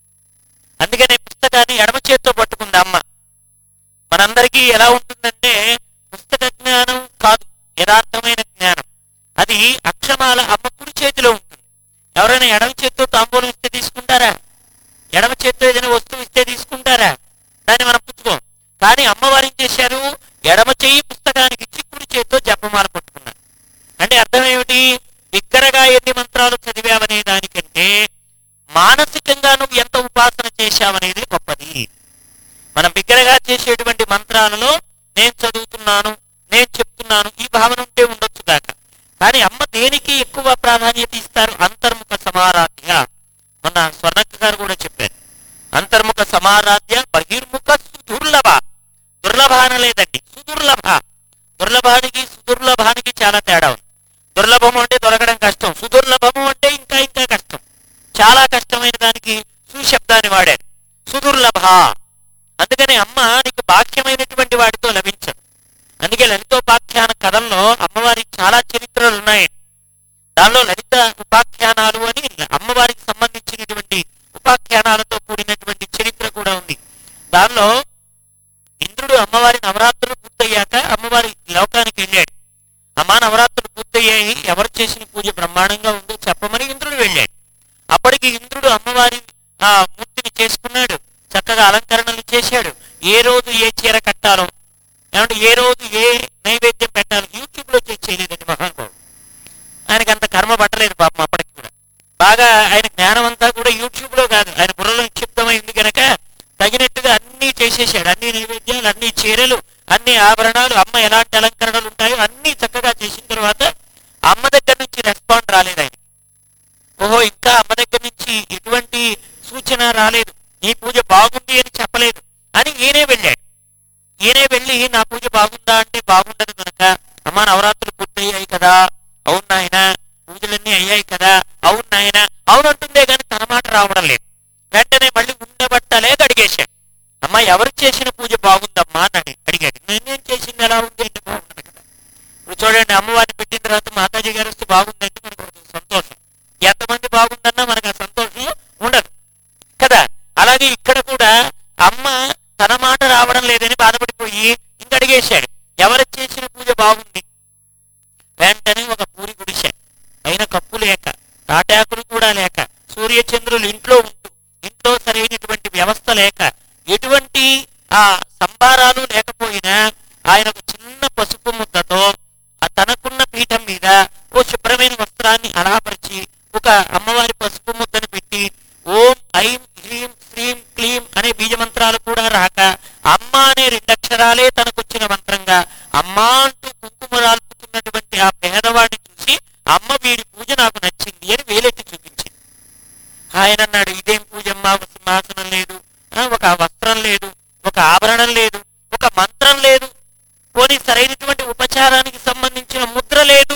అందుకనే పుస్తకాన్ని ఎడమ చేత్తో పట్టుకుంది అమ్మ మనందరికీ ఎలా ఉంటుందంటే పుస్తక జ్ఞానం కాదు యథార్థమైన జ్ఞానం అది అక్షమాల అమ్మ కుడి చేతిలో ఉంటుంది ఎవరైనా ఎడమ చేత్తో తాంబూలం ఇస్తే తీసుకుంటారా ఎడమ చేత్తో ఏదైనా వస్తువు ఇస్తే తీసుకుంటారా దాన్ని మనం పుచ్చుకోం కానీ అమ్మవారు ఏం చేశారు ఎడమ చెయ్యి పుస్తకానికి ఇచ్చి కుడి చేత్తో జపమాల పట్టుకున్నారు అంటే అర్థం ఏమిటి బిగ్గరగా ఎన్ని మంత్రాలు చదివావనే దానికంటే మానసికంగా నువ్వు ఎంత ఉపాసన చేశావనేది గొప్పది మనం బిగ్గరగా చేసేటువంటి మంత్రాలలో నేను చదువుతున్నాను నేను చెప్తున్నాను ఈ భావన ఉంటే ఉండొచ్చు కాక కానీ అమ్మ దేనికి ఎక్కువ ప్రాధాన్యత ఇస్తారు అంతర్ముఖ సమారాధ్య మొన్న స్వర్ణక్క గారు కూడా చెప్పారు అంతర్ముఖ సమారాధ్య బహిర్ముఖ సుదుర్లభ దుర్లభ అనలేదండి సుదుర్లభ దుర్లభానికి సుదుర్లభానికి చాలా తేడా ఉంది దుర్లభము అంటే దొరకడం కష్టం సుదుర్లభము అంటే ఇంకా ఇంకా కష్టం చాలా కష్టమైన దానికి సుశబ్దాన్ని వాడారు సుదుర్లభ అందుకని అమ్మ నీకు బాహ్యమైనటువంటి వాటితో లభించదు అందుకే లలితోపాఖ్యాన కథల్లో అమ్మవారి చాలా చరిత్రలు ఉన్నాయి దానిలో లలిత ఉపాఖ్యానాలు ఉపాఖ్యానాలతో కూడినటువంటి చరిత్ర కూడా ఉంది దానిలో ఇంద్రుడు అమ్మవారి నవరాత్రులు పూర్తయ్యాక అమ్మవారి లోకానికి వెళ్ళాడు అమ్మా నవరాత్రులు పూర్తయ్యాయి ఎవరు చేసిన పూజ బ్రహ్మాండంగా ఉందో చెప్పమని ఇంద్రుడు వెళ్ళాడు అప్పటికి ఇంద్రుడు అమ్మవారి ఆ మూర్తిని చేసుకున్నాడు చక్కగా అలంకరణలు చేశాడు ఏ రోజు ఏ చీర కట్టాలో ఏమంటే ఏ రోజు ఏ నైవేద్యం పెట్టాలో యూట్యూబ్ లో చేసి చేయలేదండి మహానుభావుడు ఆయనకి అంత కర్మ పట్టలేదు పాపం అప్పటికి కూడా బాగా ఆయన జ్ఞానం అంతా కూడా యూట్యూబ్ లో కాదు ఆయన బుర్రలో నిక్షిప్తమైంది గనక తగినట్టుగా అన్ని చేసేసాడు అన్ని నైవేద్యాలు అన్ని చీరలు అన్ని ఆభరణాలు అమ్మ ఎలాంటి అలంకరణలు ఉంటాయో అన్ని చక్కగా చేసిన తర్వాత అమ్మ దగ్గర నుంచి రెస్పాండ్ రాలేదు ఆయన ఓహో ఇంకా అమ్మ దగ్గర నుంచి ఎటువంటి సూచన రాలేదు ఈ పూజ బాగుంది అని చెప్పలేదు అని ఈయనే వెళ్ళాడు ఈయనే వెళ్ళి నా పూజ బాగుందా అంటే బాగుండదు కనుక అమ్మ నవరాత్రులు పూర్తయ్యాయి కదా అవును నాయన పూజలన్నీ అయ్యాయి కదా అవును నాయన అవును అంటుందే కానీ తన మాట రావడం లేదు వెంటనే మళ్ళీ ఉండబట్టలే అడిగేశాడు అమ్మ ఎవరు చేసిన పూజ బాగుందమ్మా అని అడి- అడిగాడు నేనేం చేసింది ఎలా ఉంది అంటే బాగుండదు కదా ఇప్పుడు చూడండి అమ్మవారిని పెట్టిన తర్వాత మాతాజీ గారు వస్తే బాగుందంటే మనకు ఒక సంతోషం ఎంతమంది బాగుందన్నా మనకు ఆ సంతోషం ఉండదు కదా అలాగే ఇక్కడ కూడా అమ్మ తన మాట రావడం లేదని బాధపడిపోయి ఇంక అడిగేశాడు ఎవరు చేసిన పూజ బాగుంది వెంటనే ఒక పూరి గుడిశాడు పైన కప్పు లేక తాటాకులు కూడా లేక సూర్యచంద్రులు ఇంట్లో ఉంటూ ఇంట్లో సరైనటువంటి వ్యవస్థ లేక ఎటువంటి ఆ సంబారాలు లేకపోయినా ఆయన ఒక చిన్న పసుపు ముద్దతో ఆ తనకున్న పీఠం మీద ఓ శుభ్రమైన వస్త్రాన్ని అలాపరిచి ఒక అమ్మవారి పసుపు ముద్దను పెట్టి ఓం ఐం హ్రీం శ్రీం క్లీం అనే బీజ మంత్రాలు కూడా రాక అమ్మ అనే రెండక్షరాలే తనకొచ్చిన మంత్రంగా అమ్మా అంటూ కుంకుమ రాల్పుతున్నటువంటి ఆ పేదవాడిని చూసి అమ్మ వీడి పూజ నాకు నచ్చింది అని వేలెత్తి చూపించింది ఆయన అన్నాడు ఇదేం పూజమ్మా ఒక సింహాసనం లేదు ఆ, ఒక వస్త్రం లేదు ఒక ఆభరణం లేదు ఒక మంత్రం లేదు పోనీ సరైనటువంటి ఉపచారానికి సంబంధించిన ముద్ర లేదు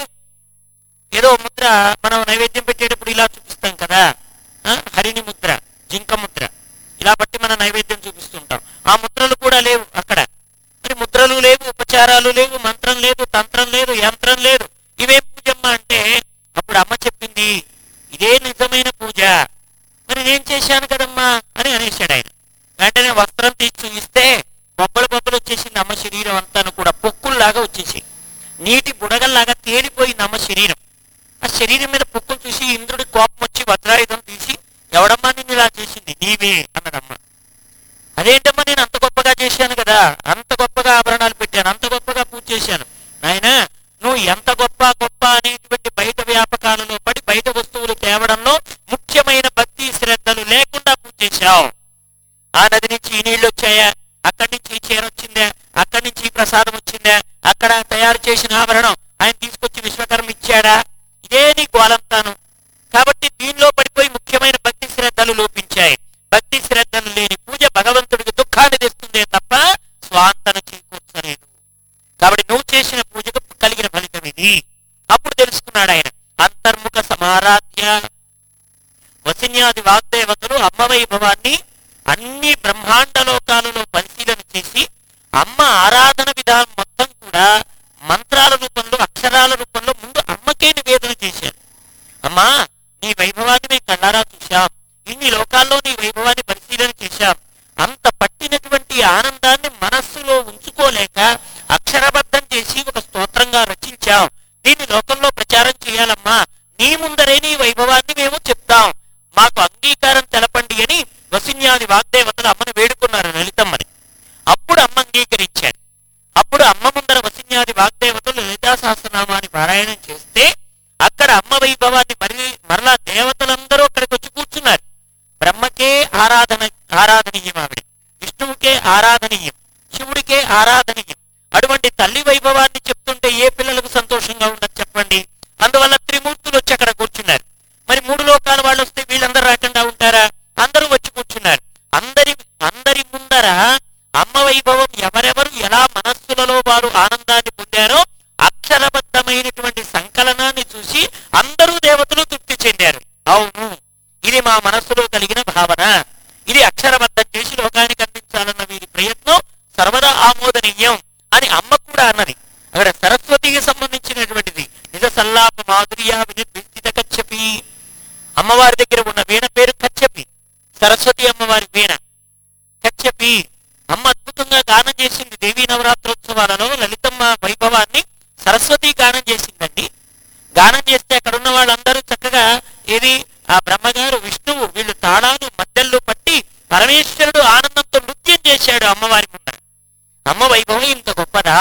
ఏదో ముద్ర మనం నైవేద్యం పెట్టేటప్పుడు ఇలా చూపిస్తాం కదా ఆ, హరిణి ముద్ర జింక ముద్ర ఇలా బట్టి మనం నైవేద్యం చూపిస్తుంటాం ఆ ముద్రలు కూడా లేవు అక్కడ మరి ముద్రలు లేవు ఉపచారాలు లేవు మంత్రం లేదు తంత్రం లేదు యంత్రం లేదు ఇవేం పూజమ్మ అంటే అప్పుడు అమ్మ చెప్పింది ఇదే నిజమైన పూజ మరి నేను చేశాను కదమ్మా అని అనేశాడు ఆయన వెంటనే వస్త్రం తీసి చూపిస్తే బొబ్బలు బొబ్బలు వచ్చేసింది అమ్మ శరీరం అంతాను కూడా పొక్కుల్లాగా వచ్చేసి నీటి బుడగల్లాగా తేలిపోయింది అమ్మ శరీరం ఆ శరీరం మీద పొక్కులు చూసి ఇంద్రుడి కోపం వచ్చి వజ్రాయుధం తీసి ఎవడమ్మా నిన్ను ఇలా చేసింది నీవే అన్నదమ్మ అదేంటమ్మా నేను అంత గొప్పగా చేశాను కదా అంత గొప్పగా ఆభరణాలు పెట్టాను అంత గొప్పగా పూజ చేశాను నాయన నువ్వు ఎంత గొప్ప గొప్ప అనేటువంటి బయట వ్యాపకాలలో పడి బయట వస్తువులు తేవడంలో ముఖ్యమైన భక్తి శ్రద్ధలు లేకుండా పూజ చేశావు ఆ నది నుంచి ఈ నీళ్లు వచ్చాయా అక్కడి నుంచి ఈ చీర వచ్చిందా అక్కడి నుంచి ఈ ప్రసాదం వచ్చిందా అక్కడ తయారు చేసిన ఆభరణం ఆయన తీసుకొచ్చి విశ్వకర్మ ఇచ్చాడా ఇదే నీ గోలంతాను కాబట్టి దీనిలో పడిపోయి ముఖ్యమైన భక్తి శ్రద్ధలు లోపించాయి భక్తి శ్రద్ధలు లేని పూజ భగవంతుడికి దుఃఖాన్ని తెస్తుందే తప్ప స్వాంతన చేకూర్చలేదు కాబట్టి నువ్వు చేసిన పూజకు కలిగిన ఫలితం ఇది అప్పుడు తెలుసుకున్నాడు ఆయన అంతర్ముఖ సమారాధ్య వసిన్యాది వాగ్దేవతలు అమ్మ వైభవాన్ని అన్ని బ్రహ్మాండ లోకాలలో పరిశీలన చేసి అమ్మ ఆరాధన విధానం మొత్తం కూడా మంత్రాల రూపంలో అక్షరాల రూపంలో ముందు అమ్మకే నివేదన చేశారు అమ్మా నీ వైభవాన్ని మేము కళ్ళారా చూశాం ఇన్ని లోకాల్లో నీ వైభవాన్ని పరిశీలన చేశాం అంత పట్టినటువంటి ఆనందాన్ని మనస్సులో ఉంచుకోలేక అక్షరబద్ధం చేసి ఒక స్తోత్రంగా రచించాం దీన్ని లోకంలో ప్రచారం చేయాలమ్మా నీ ముందరే నీ వైభవాన్ని మేము చెప్తాం మాకు అంగీకారం తెలపండి అని వసిన్యాది వాగ్దేవతలు అమ్మను వేడుకున్నారు లలితమ్మని అప్పుడు అమ్మ అంగీకరించారు అప్పుడు అమ్మ ముందర వసిన్యాది వాగ్దేవతలు లలితా సహస్రనామాన్ని పారాయణం చేస్తే అక్కడ అమ్మ వైభవాన్ని మరి మరలా దేవతలందరూ అక్కడికి వచ్చి కూర్చున్నారు బ్రహ్మకే ఆరాధన ఆరాధనీయం ఆవిడ విష్ణువుకే ఆరాధనీయం శివుడికే ఆరాధనీయం అటువంటి తల్లి వైభవాన్ని చెప్తుంటే ఏ పిల్లలకు సంతోషంగా ఉండదు చెప్పండి అందువల్ల త్రిమూర్తులు వచ్చి అక్కడ కూర్చున్నారు మరి మూడు లోకాల వాళ్ళు వస్తే వీళ్ళందరూ రాకుండా ఉంటారా అందరూ వచ్చి కూర్చున్నారు అందరి అందరి ముందర అమ్మ వైభవం ఎవరెవరు ఎలా మనస్సులలో వారు ఆనందాన్ని పొందారో అక్షరబద్ధమైనటువంటి సంకలనాన్ని చూసి అందరూ దేవతలు తృప్తి చెందారు అవును ఇది మా మనస్సులో కలిగిన భావన ఇది అక్షరబద్ధం చేసి లోకానికి అందించాలన్న వీరి ప్రయత్నం సర్వదా ఆమోదనీయం అని అమ్మ కూడా అన్నది అక్కడ సరస్వతికి సంబంధించినటువంటిది నిజ సల్లాప మాధుర్య వినిర్దిత కచ్చపి అమ్మవారి దగ్గర ఉన్న వీణ పేరు కచ్చపి సరస్వతి అమ్మవారి వీణ కచ్చపి అమ్మ అద్భుతంగా గానం చేసింది దేవీ నవరాత్రోత్సవాలలో లలితమ్మ వైభవాన్ని సరస్వతి గానం చేసిందండి గానం చేస్తే అక్కడ ఉన్న వాళ్ళందరూ చక్కగా ఏది ఆ బ్రహ్మగారు విష్ణువు వీళ్ళు తాళాలు మద్దెళ్ళు పట్టి పరమేశ్వరుడు ఆనందంతో నృత్యం చేశాడు అమ్మవారి ముందర అమ్మ వైభవం ఇంత గొప్పదా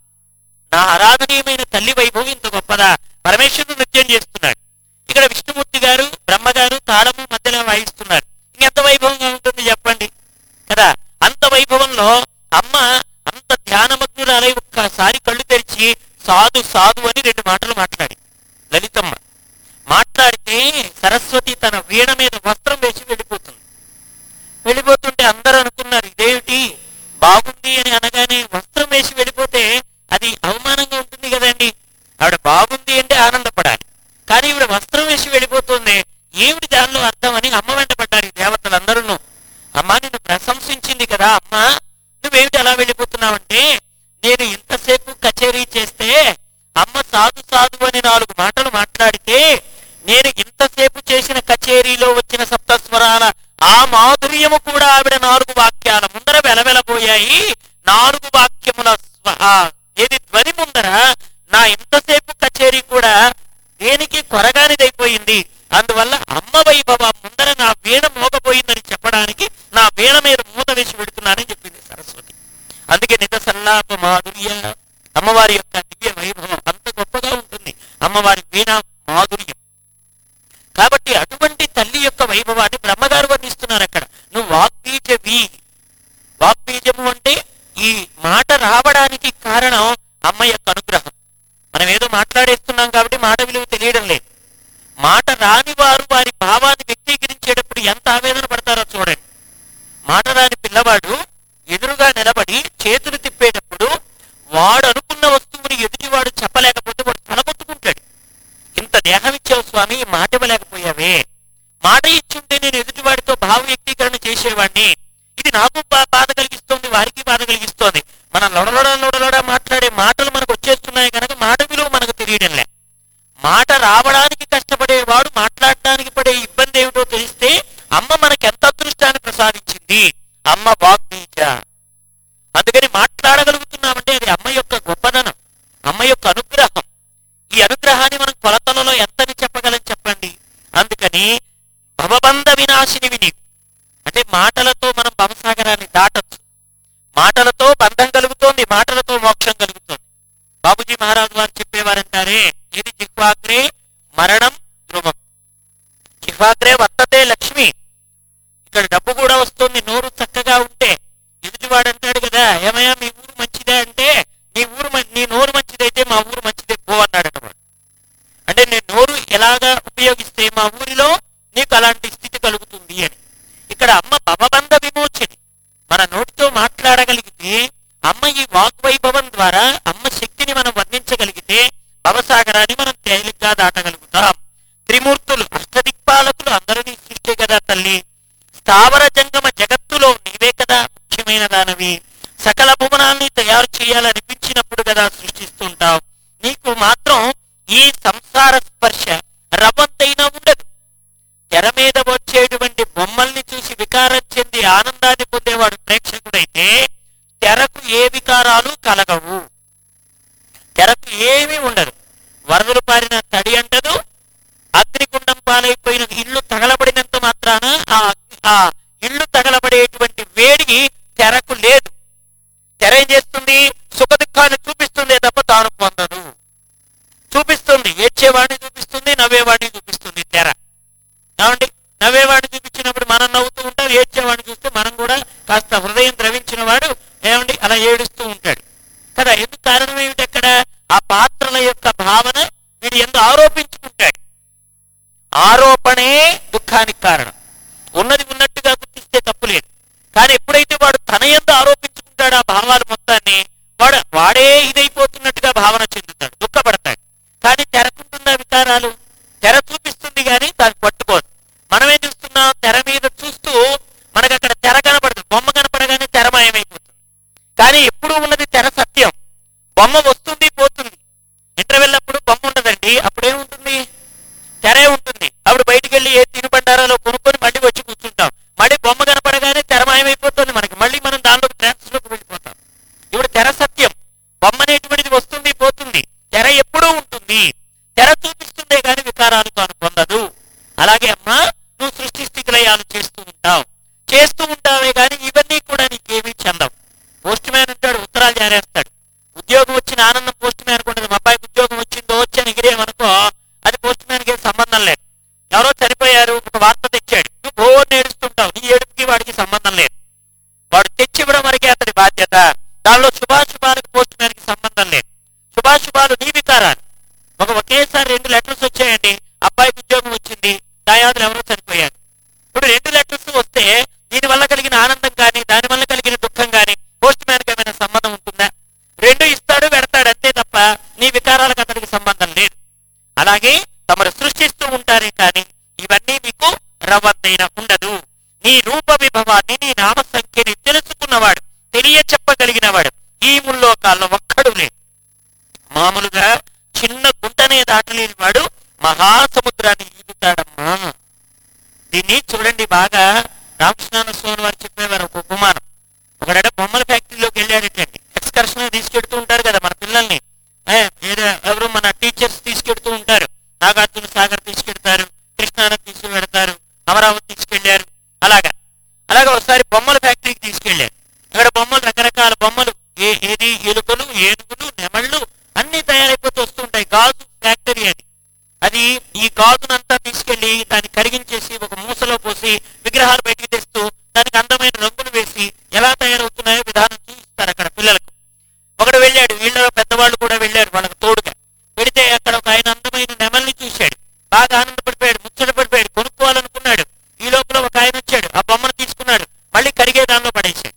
నా ఆరాధనీయమైన తల్లి వైభవం ఇంత గొప్పదా పరమేశ్వరుడు నృత్యం చేస్తున్నాడు ఇక్కడ విష్ణుమూర్తి గారు బ్రహ్మగారు తాళము మధ్యలో వాయిస్తున్నారు ఇంకెంత వైభవంగా ఉంటుంది చెప్పండి కదా అంత వైభవంలో అమ్మ అంత ధ్యానమగ్నురాలై ఒక్కసారి కళ్ళు తెరిచి సాధు సాధు అని రెండు మాటలు మాట్లాడి లలితమ్మ మాట్లాడితే సరస్వతి తన వీణ మీద వస్త్రం వేసి వెళ్ళిపోతుంది వెళ్ళిపోతుంటే అందరూ అనుకున్నారు ఇదేమిటి బాగుంది అని అనగానే వస్త్రం వేసి వెళ్ళిపోతే అది అవమానంగా ఉంటుంది కదండి ఆవిడ బాగుంది అంటే ఆనందపడాలి కానీ ఈవిడ వస్త్రం వేసి వెళ్ళిపోతుంది ఏమిటి దానిలో అర్థం అని అమ్మ వెంట పడ్డారు ఈ దేవతలందరూ అమ్మ నిన్ను ప్రశంసించింది కదా అమ్మ నువ్వేమిటి అలా వెళ్ళిపోతున్నావంటే నేను ఇంతసేపు కచేరీ చేస్తే అమ్మ సాధు సాధు అని నాలుగు మాటలు మాట్లాడితే నేను ఇంతసేపు చేసిన కచేరీలో వచ్చిన సప్తస్వరాల ఆ మాధుర్యము కూడా ఆవిడ నాలుగు వాక్యాల ముందర వెలవెలబోయాయి నాలుగు వాక్యముల స్వ- ఆ ఏది ధ్వని ముందర నా ఇంతసేపు కచేరీ కూడా దేనికి కొరగానిదైపోయింది అందువల్ల అమ్మ వైభవ ముందర నా వీణ మోగపోయిందని చెప్పడానికి నా వీణ మీద మూత వేసి పెడుతున్నానని చెప్పింది సరస్వతి అందుకే నిజ సల్లాప మాధుర్య అమ్మవారి యొక్క దివ్య వైభవం అంత గొప్పగా ఉంటుంది అమ్మవారి వీణ మాధుర్యం కాబట్టి అటువంటి తల్లి యొక్క వైభవాన్ని బ్రహ్మగారు వర్ణిస్తున్నారు అక్కడ నువ్వు వాగ్బీజవి వాగ్బీజము అంటే ఈ మాట రావడానికి కారణం అమ్మ యొక్క అనుగ్రహం మనం ఏదో మాట్లాడేస్తున్నాం కాబట్టి మాట విలువ తెలియడం లేదు మాట రాని వారు వారి భావాన్ని వ్యక్తీకరించేటప్పుడు ఎంత ఆవేదన పడతారో చూడండి మాట రాని పిల్లవాడు ఎదురుగా నిలబడి చేతులు తిప్పేటప్పుడు వాడు అనుకున్న వస్తువుని ఎదుటివాడు చెప్పలేకపోతే వాడు తలబొత్తుకుంటాడు ఇంత దేహం ఇచ్చావు స్వామి ఈ మాట ఇవ్వలేకపోయావే మాట ఇచ్చుంటే నేను ఎదుటివాడితో భావ వ్యక్తీకరణ చేసేవాడిని ఇది నాకు బా- బాధ కలిగిస్తోంది వారికి బాధ కలిగిస్తోంది మనం లొడలొడ లొడలొడ మాట్లాడే మాటలు మనకు వచ్చేస్తున్నాయి కనుక మాట విలువ మనకు తెలియడంలే మాట రావడానికి కష్టపడేవాడు మాట్లాడడానికి పడే ఇబ్బంది ఏమిటో తెలిస్తే అమ్మ మనకి ఎంత అదృష్టాన్ని ప్రసాదించింది అమ్మ వాగ్బీజ అందుకని మాట్లాడగలుగుతున్నామంటే అది అమ్మ యొక్క గొప్పదనం అమ్మ యొక్క అనుగ్రహం ఈ అనుగ్రహాన్ని మనం కొలతలలో ఎంతని చెప్పగలం చెప్పండి అందుకని భవబంధ వినాశినివి నీవు అంటే మాటలతో మనం భవసాగరాన్ని దాటొచ్చు మాటలతో బంధం కలుగుతోంది మాటలతో మోక్షం కలుగుతోంది బాబుజీ మహారాజు వారు చెప్పేవారంటారే ఇది జిహ్వాగ్రే మరణం ధ్రువం జిహ్వాగ్రే వర్తతే లక్ష్మి ఇక్కడ డబ్బు కూడా వస్తుంది నోరు చక్కగా ఉంటే ఎదుటివాడు అంటాడు కదా ఏమయ్యా మీ ఊరు మంచిదే అంటే నీ ఊరు మం- నీ నోరు మంచిదైతే మా ఊరు మంచిదే పో అన్నాడట వాడు అంటే నేను నోరు ఎలాగా ఉపయోగిస్తే మా ఊరిలో నీకు అలాంటి స్థితి కలుగుతుంది అని ఇక్కడ అమ్మ భవబంధ విమోచని మన నోటితో మాట్లాడగలిగితే అమ్మ ఈ వాగ్వైభవం ద్వారా అమ్మ శక్తిని మనం వర్ణించగలిగితే భవసాగరాన్ని మనం తేలిగ్గా దాటగలుగుతాం త్రిమూర్తులు అష్టదిక్పాలకులు అందరినీ సృష్టి కదా తల్లి స్థావర జంగమ జగత్తులో నీవే కదా ముఖ్యమైన దానవి సకల భువనాల్ని తయారు చేయాలనిపించినప్పుడు కదా సృష్టిస్తుంటావు నీకు మాత్రం ఈ సంసార స్పర్శ రవ్వంతైనా ఉండదు తెర మీద వచ్చేటువంటి బొమ్మల్ని చూసి వికారం చెంది ఆనందాన్ని పొందేవాడు ప్రేక్షకుడైతే తెరకు ఏ వికారాలు కలగవు తెరకు ఏమీ ఉండదు వరదలు పారిన తడి అంటదు అగ్నికుండం పాలైపోయిన ఇల్లు తగలబడినంత మాత్రాన ఆ ఆ ఇల్లు తగలబడేటువంటి వేడికి తెరకు లేదు తెర ఏం చేస్తుంది సుఖ దుఃఖాన్ని చూపిస్తుందే తప్ప తాను పొందదు చూపిస్తుంది ఏడ్చేవాడిని చూపిస్తుంది నవ్వేవాడిని చూపిస్తుంది తెర ఏమండి నవ్వేవాడిని చూపించినప్పుడు మనం నవ్వుతూ ఉంటాం ఏడ్చేవాడిని చూస్తే మనం కూడా కాస్త హృదయం ద్రవించిన వాడు ఏమండి అలా ఏడుస్తూ ఉంటాడు కదా ఎందుకు కారణం ఏమిటి అక్కడ ఆ పాత్రల యొక్క భావన వీడు ఎందు ఆరోపించుకుంటాడు ఆరోపణే దుఃఖానికి కారణం ఉన్నది ఉన్నట్టుగా గుర్తిస్తే తప్పు లేదు కానీ ఎప్పుడైతే వాడు తన ఎందు ఆరోపించుకుంటాడు ఆ భావాలు మొత్తాన్ని వాడు వాడే ఇదైపోతున్నట్టుగా భావన చెందుతాడు దుఃఖపడతాడు కానీ తెరకుంటుందా వికారాలు తెర చూపిస్తుంది కానీ దాన్ని పట్టుకోదు మనమే చూస్తున్నాం తెర మీద చూస్తూ మనకు అక్కడ తెర కనపడదు బొమ్మ కనపడగానే తెర మాయమైపోతుంది కానీ ఎప్పుడు ఉన్నది తెర సత్యం బొమ్మ వస్తుంది పోతుంది ఇంటర్వెల్ అప్పుడు బొమ్మ ఉండదండి అప్పుడేముంటుంది తెరే ఉంటుంది అప్పుడు బయటికి వెళ్ళి ఏ తినుబండారాలో కొనుక్కొని మళ్ళీ వచ్చి కూర్చుంటాం మళ్ళీ బొమ్మ కనపడగానే తెర చూపిస్తుందే గాని వికారాలు తాను పొందదు అలాగే అమ్మా నువ్వు సృష్టి స్థితి లయాలు చేస్తూ ఉంటావు చేస్తూ ఉంటావే గాని ఇవన్నీ కూడా నీకేమీ చెందవు పోస్ట్ మ్యాన్ ఉంటాడు ఉత్తరాలు జారేస్తాడు ఉద్యోగం వచ్చిన ఆనందం పోస్ట్ మ్యాన్ ఉంటుంది మా అబ్బాయికి ఉద్యోగం వచ్చిందో వచ్చని ఎగిరేమనుకో అది పోస్ట్ మ్యాన్ కి ఏం సంబంధం లేదు ఎవరో చనిపోయారు ఒక వార్త తెచ్చాడు నువ్వు బోర్ని ఏడుస్తుంటావు నీ ఏడుపుకి వాడికి సంబంధం లేదు వాడు తెచ్చివ్వడం వరకే అతడి బాధ్యత దానిలో శుభాశుభాలకు పోస్ట్ మ్యాన్ కి సంబంధం లేదు శుభాశుభాలు నీ వికారాలు ఒక ఒకేసారి రెండు లెటర్స్ వచ్చాయండి అబ్బాయికి ఉద్యోగం వచ్చింది దాయాదులు ఎవరో చనిపోయారు ఇప్పుడు రెండు లెటర్స్ వస్తే దీని వల్ల కలిగిన ఆనందం కానీ దాని వల్ల కలిగిన దుఃఖం కానీ పోస్ట్ మ్యాన్ కి ఏమైనా సంబంధం ఉంటుందా రెండు ఇస్తాడు పెడతాడు అంతే తప్ప నీ వికారాలకు అతనికి సంబంధం లేదు అలాగే తమరు సృష్టిస్తూ ఉంటారే కానీ ఇవన్నీ మీకు రవ్వంతైన ఉండదు నీ రూప విభవాన్ని నీ నామ సంఖ్యని తెలుసుకున్నవాడు తెలియ చెప్పగలిగినవాడు ఈ ముల్లోకాల్లో ఒక్కడు లేడు మామూలుగా చిన్న గుంటనే దాటలేని వాడు మహాసముద్రాన్ని ఈదుతాడమ్మా దీన్ని చూడండి బాగా రామకృష్ణ స్వామి వారు చెప్పేవారు ఒక ఉపమానం ఒకడట బొమ్మల ఫ్యాక్టరీలోకి వెళ్ళాడటండి ఎక్స్కర్షన్ తీసుకెడుతూ ఉంటారు కదా మన పిల్లల్ని ఏ, ఏదో ఎవరు మన టీచర్స్ తీసుకెడుతూ ఉంటారు నాగార్జున సాగర్ తీసుకెడతారు కృష్ణానది తీసుకువెడతారు అమరావతి తీసుకెళ్లారు అలాగా అలాగా ఒకసారి బొమ్మల ఫ్యాక్టరీకి తీసుకెళ్లారు అక్కడ బొమ్మలు రకరకాల బొమ్మలు ఏ ఏది ఎలుకలు ఏనుగులు నెమళ్ళు అన్ని తయారైపోతూ వస్తుంటాయి గాజు ఫ్యాక్టరీ అది అది ఈ గాజునంతా తీసుకెళ్లి దాన్ని కరిగించేసి ఒక మూసలో పోసి విగ్రహాలు బయటికి తెస్తూ దానికి అందమైన రంగులు వేసి ఎలా తయారవుతున్నాయో విధానం చూపిస్తారు అక్కడ పిల్లలకు ఒకడు వెళ్ళాడు వీళ్ళలో పెద్దవాళ్ళు కూడా వెళ్ళారు వాళ్ళకు తోడుగా వెళితే అక్కడ ఒక ఆయన అందమైన నెమల్ని చూశాడు బాగా ఆనందపడిపోయాడు ముచ్చట పడిపోయాడు కొనుక్కోవాలనుకున్నాడు ఈ లోపల ఒక ఆయన వచ్చాడు ఆ బొమ్మను తీసుకున్నాడు మళ్ళీ కరిగే దానిలో పడేశాడు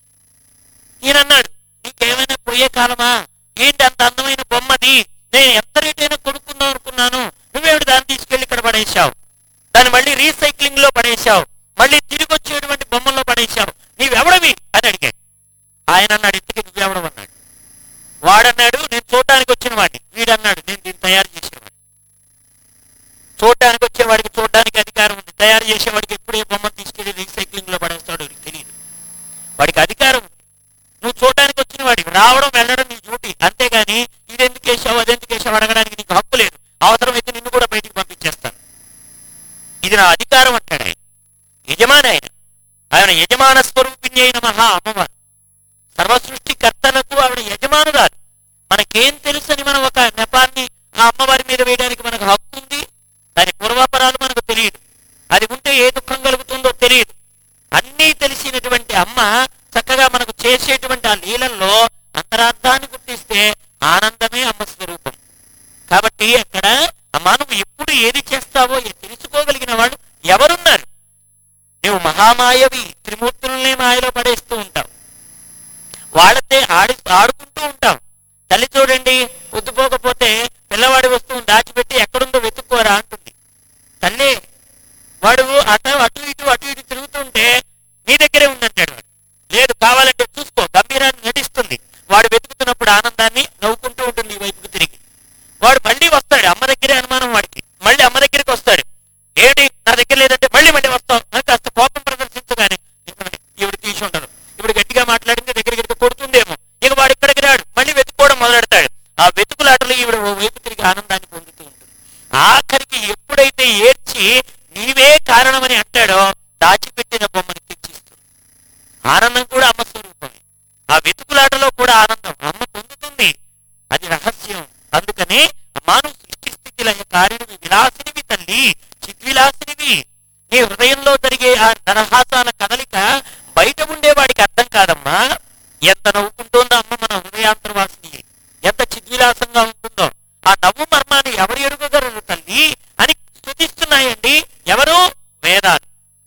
ఈయన అన్నాడు నీకేమైనా పోయే కాలమా ఏంటి అంత అందమైన బొమ్మది నేను ఎంత రేటైనా కొనుక్కుందాం అనుకున్నాను నువ్వేమిటి దాన్ని తీసుకెళ్లి ఇక్కడ పడేశావు దాన్ని మళ్ళీ రీసైక్లింగ్ లో పడేశావు మళ్ళీ తిరిగి వచ్చేటువంటి బొమ్మల్లో పడేశావు నీవెవడవి అని అడిగాడు ఆయన అన్నాడు ఇంతకీ నువ్వెవడం అన్నాడు వాడన్నాడు నేను చూడటానికి వచ్చిన వాడిని వీడన్నాడు నేను దీన్ని తయారు చేసేవాడిని చూడటానికి వచ్చేవాడికి చూడడానికి అధికారం ఉంది తయారు చేసేవాడికి ఎప్పుడు ఏ బొమ్మను తీసుకెళ్లి రీసైక్లింగ్ లో పడేస్తాడో నీకు తెలియదు వాడికి అధికారం ఉంది నువ్వు చూడడానికి వచ్చిన వాడికి రావడం వెళ్ళడం నీ డ్యూటీ అంతేగాని ఇది ఎందుకు వేసావు అది ఎందుకు వేసావు అడగడానికి నీకు హక్కు లేదు అవసరమైతే నిన్ను కూడా బయటికి పంపించేస్తాను ఇది నా అధికారం అంటాడు ఆయన యజమాని ఆయన ఆయన యజమాన స్వరూపిణి అయిన మహా అమ్మవారు సర్వ సృష్టికర్తలకు ఆవిడ యజమానురాలు మనకేం తెలుసని మనం ఒక నెపాన్ని ఆ అమ్మవారి మీద వేయడానికి మనకు హక్కు ఉంది దాని పూర్వాపరాలు మనకు తెలియదు అది ఉంటే ఏ దుఃఖం కలుగుతుందో తెలియదు అన్నీ తెలిసినటువంటి అమ్మ చక్కగా మనకు చేసేటువంటి ఆ లీలల్లో అంతరార్థాన్ని గుర్తిస్తే ఆనందమే అమ్మ స్వరూపం కాబట్టి అక్కడ అమ్మా నువ్వు ఎప్పుడు ఏది చేస్తావో ఇది తెలుసుకోగలిగిన వాళ్ళు ఎవరున్నారు నువ్వు మహామాయవి త్రిమూర్తులనే మాయలో పడేస్తూ ఉంటావు వాళ్ళతే ఆడి ఆడుకుంటూ ఉంటాం తల్లి చూడండి పొద్దుపోకపోతే పిల్లవాడి వస్తువుని దాచిపెట్టి ఎక్కడుందో వెతుక్కోరా అంటుంది తల్లి వాడు అటు అటు ఇటు అటు ఇటు తిరుగుతుంటే నీ దగ్గరే ఉందంటాడు వాడు లేదు కావాలంటే చూసుకో గంభీరాన్ని నటిస్తుంది వాడు వెతుకుతున్నప్పుడు ఆనందాన్ని నవ్వుకుంటూ ఉంటుంది ఈ వైపుకు తిరిగి వాడు మళ్ళీ వస్తాడు అమ్మ దగ్గరే అనుమానం వాడికి మళ్ళీ అమ్మ దగ్గరికి వస్తాడు ఏంటి నా దగ్గర లేదంటే మళ్ళీ మళ్ళీ వస్తావు అని కాస్త కోపం ప్రదర్శించగానే ఇవిడ తీసి ఉండదు ఇప్పుడు గట్టిగా మాట్లాడింది దగ్గరికి వెళ్తే కొడుతుందేమో ఇక వాడు ఇక్కడికి రాడు మళ్ళీ వెతుక్కోవడం మొదలెడతాడు ఆ వెతుకులాటలో ఈవిడ ఓ వైపు తిరిగి ఆనందాన్ని పొందుతూ ఉంటుంది ఆఖరికి ఎప్పుడైతే ఏడ్చి నీవే కారణమని అంటాడో దాచిపెట్టిన బొమ్మని తెచ్చిస్తుంది ఆనందం కూడా అమ్మ స్వరూపమే ఆ వెతుకులాటలో కూడా ఆనందం అమ్మ పొందుతుంది అది రహస్యం అందుకనే అమ్మాను సృష్టి స్థితి లయ కారిణివి విలాసినివి తల్లి చిద్విలాసినివి నీ హృదయంలో జరిగే ఆ నరహాసాల కదలిక బయట ఉండేవాడికి అర్థం కాదమ్మా ఎంత నవ్వుకుంటోందో అమ్మ మన హృదయాంతర్వాసిని ఎంత చిద్విలాసంగా ఉంటుందో ఆ నవ్వు మర్మాన్ని ఎవరు ఎరుగగలరు తల్లి అని స్తుతిస్తున్నాయండి ఎవరు వేదాలు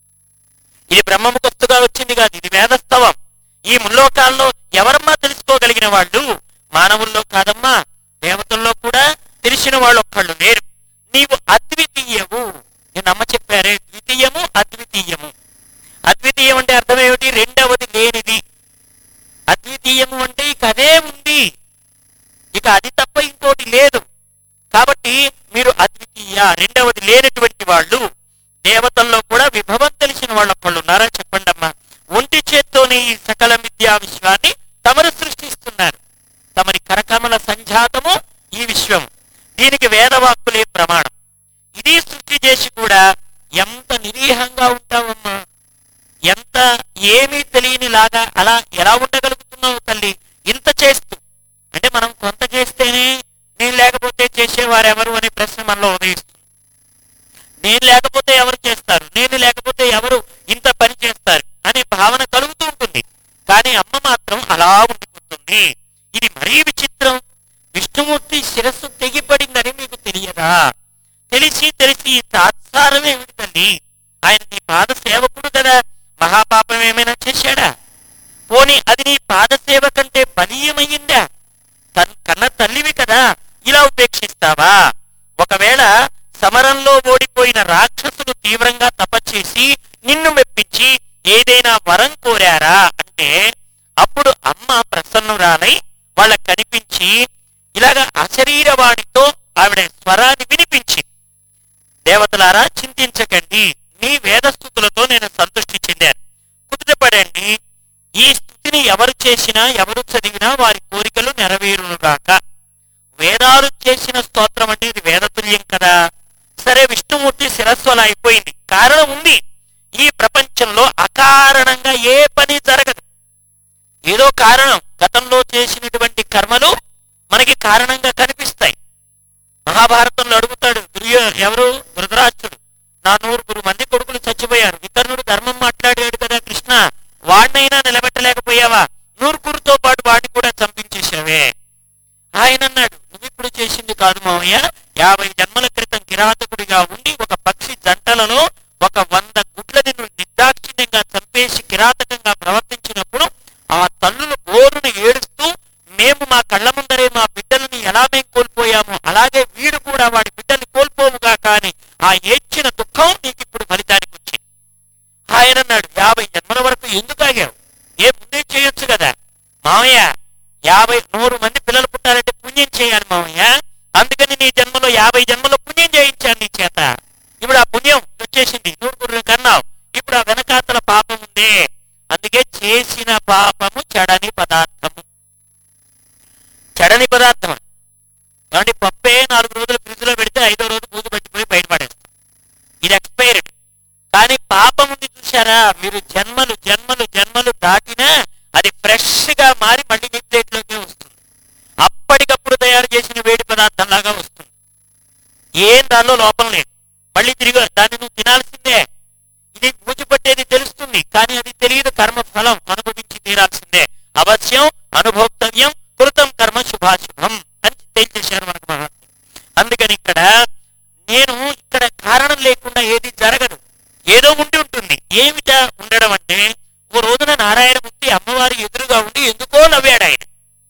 ఇది బ్రహ్మముఖస్తుగా వచ్చింది కాదు ఇది వేదస్తవం ఈ ముల్లోకాల్లో ఎవరమ్మా తెలుసుకోగలిగిన వాళ్ళు మానవుల్లో కాదమ్మా దేవతల్లో కూడా తెలిసిన వాళ్ళు ఒక్కళ్ళు లేరు నీవు అద్వితీయము నేను అమ్మ చెప్పారే ద్వితీయము అద్వితీయము అద్వితీయం అంటే అర్థం ఏమిటి రెండవది లేనిది అద్వితీయము అంటే ఇక అదే ఉంది ఇక అది తప్ప ఇంకోటి లేదు కాబట్టి మీరు అద్వితీయ రెండవది లేనటువంటి వాళ్ళు దేవతల్లో కూడా విభవం తెలిసిన వాళ్ళు ఒకళ్ళు ఉన్నారా చెప్పండి అమ్మా ఒంటి చేత్తోనే ఈ సకల విద్యా విశ్వాన్ని తమరు సృష్టిస్తున్నారు తమరి కరకమల సంజాతము ఈ విశ్వము దీనికి వేదవాక్కులే ప్రమాణం ఇది సృష్టి చేసి కూడా ఎంత నిరీహంగా ఉంటావమ్మా ఎంత ఏమీ తెలియని లాగా అలా ఎలా ఉండగలుగుతున్నావు తల్లి ఇంత చేస్తూ అంటే మనం కొంత చేస్తేనే నేను లేకపోతే చేసేవారెవరు అనే ప్రశ్న మనలో ఉదయిస్తుంది నేను లేకపోతే ఎవరు చేస్తారు నేను లేకపోతే ఎవరు ఇంత పని చేస్తారు అనే భావన కలుగుతూ ఉంటుంది కానీ అమ్మ మాత్రం అలా ఉండిపోతుంది ఇది మరీ విచిత్రం విష్ణుమూర్తి శిరస్సు తెగిపడిందని మీకు తెలియదా తెలిసి తెలిసి ఈ తాత్సారం ఏమిటి తల్లి ఆయన నీ పాద సేవకుడు కదా మహాపాపం ఏమైనా చేశాడా పోని అది నీ పాద సేవ కంటే బలీయమయ్యిందా తన్ కన్న తల్లివి కదా ఇలా ఉపేక్షిస్తావా ఒకవేళ సమరంలో ఓడిపోయిన రాక్షసులు తీవ్రంగా తపస్చేసి నిన్ను మెప్పించి ఏదైనా వరం కోరారా అంటే అప్పుడు అమ్మ ప్రసన్నురాలై వాళ్ళకి కనిపించి ఇలాగ అశరీరవాణితో ఆవిడ స్వరాన్ని వినిపించింది దేవతలారా చింతించకండి నీ వేదస్థుతులతో నేను సంతృష్టి చెందాను కుదుటపడండి ఈ స్థుతిని ఎవరు చేసినా ఎవరు చదివినా వారి కోరికలు నెరవేరునుగాక వేదాలు చేసిన స్తోత్రం అంటే ఇది వేదతుల్యం కదా సరే విష్ణుమూర్తి శిరస్సు అలా అయిపోయింది కారణం ఉంది ఈ ప్రపంచంలో అకారణంగా ఏ పని జరగదు ఏదో కారణం గతంలో చేసినటువంటి కర్మలు మనకి కారణంగా కనిపిస్తాయి మహాభారతంలో అడుగుతాడు దుర్యో ఎవరు ధృతరాష్ట్రుడు నా నూరుగురు మంది కొడుకులు చచ్చిపోయారు వికర్ణుడు ధర్మం మాట్లాడాడు కదా కృష్ణ వాడినైనా నిలబెట్టలేకపోయావా నూరుగురితో పాటు వాడిని కూడా చంపించేశావే ఆయన అన్నాడు నువ్వు ఇప్పుడు చేసింది కాదు మావయ్య యాభై జన్మల క్రితం కిరాతకుడిగా ఉండి ఒక పక్షి జంటలలో ఒక వంద గుడ్లని నువ్వు నిర్దాక్షిణ్యంగా చంపేసి కిరాతకంగా ప్రవర్తించినప్పుడు ఆ తల్లులు గోరును ఏడుస్తూ మేము మా కళ్ళ ముందరే మా బిడ్డలని ఎలా మేము కోల్పోయామో అలాగే వీడు కూడా వాడి బిడ్డల్ని కోల్పోవుగా కానీ ఆ ఏడ్చిన దుఃఖం నీకు ఇప్పుడు ఫలితానికి వచ్చింది ఆయన అన్నాడు యాభై జన్మల వరకు ఎందుకు ఆగావు ఏ ముందే చేయొచ్చు కదా మామయ్య యాభై నూరు మంది పిల్లలు పుట్టాలంటే పుణ్యం చేయాలి మామయ్య అందుకని నీ జన్మలో యాభై జన్మలో పుణ్యం చేయించాను నీ చేత ఇప్పుడు ఆ పుణ్యం వచ్చేసింది నూరుగురు కన్నావు ఇప్పుడు ఆ వెనకాతల పాపం ఉందే అందుకే చేసిన పాపము చెడని పదార్థము చెడని పదార్థం కాబట్టి పప్పే నాలుగు రోజులు ఫ్రిడ్జ్ లో పెడితే ఐదో రోజు పూజ పట్టిపోయి బయటపడేస్తాం ఇది ఎక్స్పైర్డ్ కానీ పాపం ఉంది చూసారా మీరు జన్మలు జన్మలు జన్మలు దాటినా అది ఫ్రెష్ గా మారి మళ్ళీ మీ ప్లేట్ లోకే వస్తుంది అప్పటికప్పుడు తయారు చేసిన వేడి పదార్థం లాగా వస్తుంది ఏం దానిలో లోపం లేదు మళ్ళీ తిరిగి దాన్ని నువ్వు తినాల్సిందే ఇది పూచిపట్టేది తెలుస్తుంది కానీ అది తెలియదు కర్మ ఫలం అనుభవించి తీరాల్సిందే అవశ్యం అనుభోక్తవ్యం కృతం కర్మ శుభాశుభం అని తేల్చేశారు మనకు మహాత్ములు అందుకని ఇక్కడ నేను ఇక్కడ కారణం లేకుండా ఏది జరగదు ఏదో ఉండి ఉంటుంది ఏమిటా ఉండడం అంటే ఓ రోజున నారాయణమూర్తి అమ్మవారి ఎదురుగా ఉండి ఎందుకో నవ్వాడు ఆయన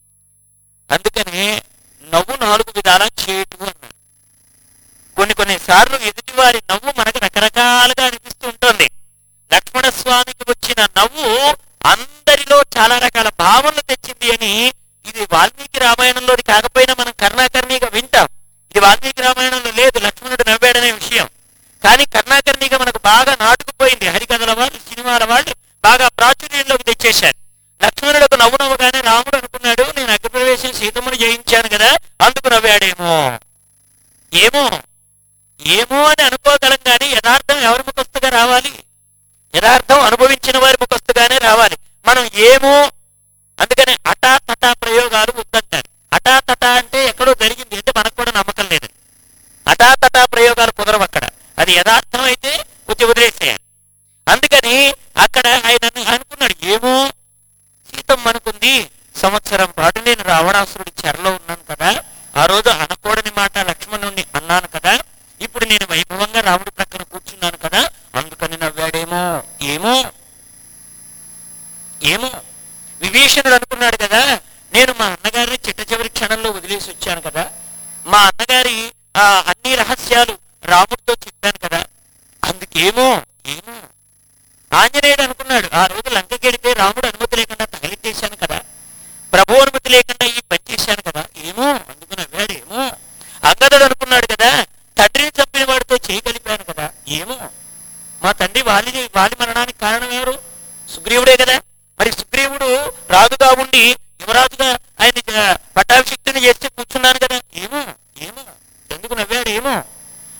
అందుకనే నవ్వు నాలుగు విధాలా చేటు అన్నాడు కొన్ని కొన్ని సార్లు ఎదుటివారి నవ్వు మనకు రకరకాలుగా అనిపిస్తూ ఉంటుంది లక్ష్మణ స్వామికి వచ్చిన నవ్వు అందరిలో చాలా రకాల భావనలు తెచ్చింది అని ఇది వాల్మీకి రామాయణంలోది కాకపోయినా మనం కర్ణాకర్ణిగా వింటాం ఇది వాల్మీకి రామాయణంలో లేదు లక్ష్మణుడు నవ్వాడనే విషయం కానీ కర్ణాకర్ణిగా మనకు బాగా నాటుకుపోయింది హరికథల వాళ్ళు సినిమాల వాళ్ళు బాగా ప్రాచుర్యంలోకి తెచ్చేశారు లక్ష్మణుడు నవ్వు నవ్వగానే రాముడు అనుకున్నాడు నేను అగ్రప్రవేశం సీతమ్మను జయించాను కదా అందుకు నవ్వాడేమో ఏమో ఏమో అని అనుకోగలం కానీ యథార్థం ఎవరి ముఖస్తుగా రావాలి యథార్థం అనుభవించిన వారి ముఖస్తుగానే రావాలి మనం ఏమో అందుకనే అటా తటా ప్రయోగాలు వద్దంటారు అటా తటా అంటే ఎక్కడో జరిగింది అంటే మనకు కూడా నమ్మకం లేదు అటా తటా ప్రయోగాలు కుదరవు అక్కడ అది యథార్థం అయితే కొంచెం వదిలేసేయాలి అందుకని అక్కడ ఆయన అనుకున్నాడు ఏమో సీతమ్మ అనుకుంది సంవత్సరం పాటు నేను రావణాసురుడి చెరలో ఉన్నాను కదా ఆ రోజు అనకూడని మాట లక్ష్మణుణ్ణి అన్నాను కదా ఇప్పుడు నేను వైభవంగా రాముడి ప్రక్కన కూర్చున్నాను కదా అందుకని నవ్వాడేమో ఏమో ఏమో విభీషణుడు అనుకున్నాడు కదా నేను మా అన్నగారిని చిట్ట చివరి క్షణంలో వదిలేసి వచ్చాను కదా మా అన్నగారి ఆ అన్ని రహస్యాలు రాముడితో చెప్పాను కదా అందుకేమో ఏమో ఆంజనేయుడు అనుకున్నాడు ఆ రోజు లంకకెడితే రాముడు అనుమతి లేకుండా తగిలించేశాను కదా ప్రభు అనుమతి లేకుండా ఈ పని చేశాను కదా ఏమో అందుకు నవ్వాడేమో అంగదుడు అనుకున్నాడు కదా తండ్రిని చంపిన వాడితో చేయగలిపాను కదా ఏమో మా తండ్రి వాలి వాలి మరణానికి కారణం ఎవరు సుగ్రీవుడే కదా మరి సుగ్రీవుడు రాజుగా ఉండి యువరాజుగా ఆయన పట్టాభిషిక్తుని చేస్తే కూర్చున్నాను కదా ఏమో ఏమో ఎందుకు నవ్వాడు ఏమో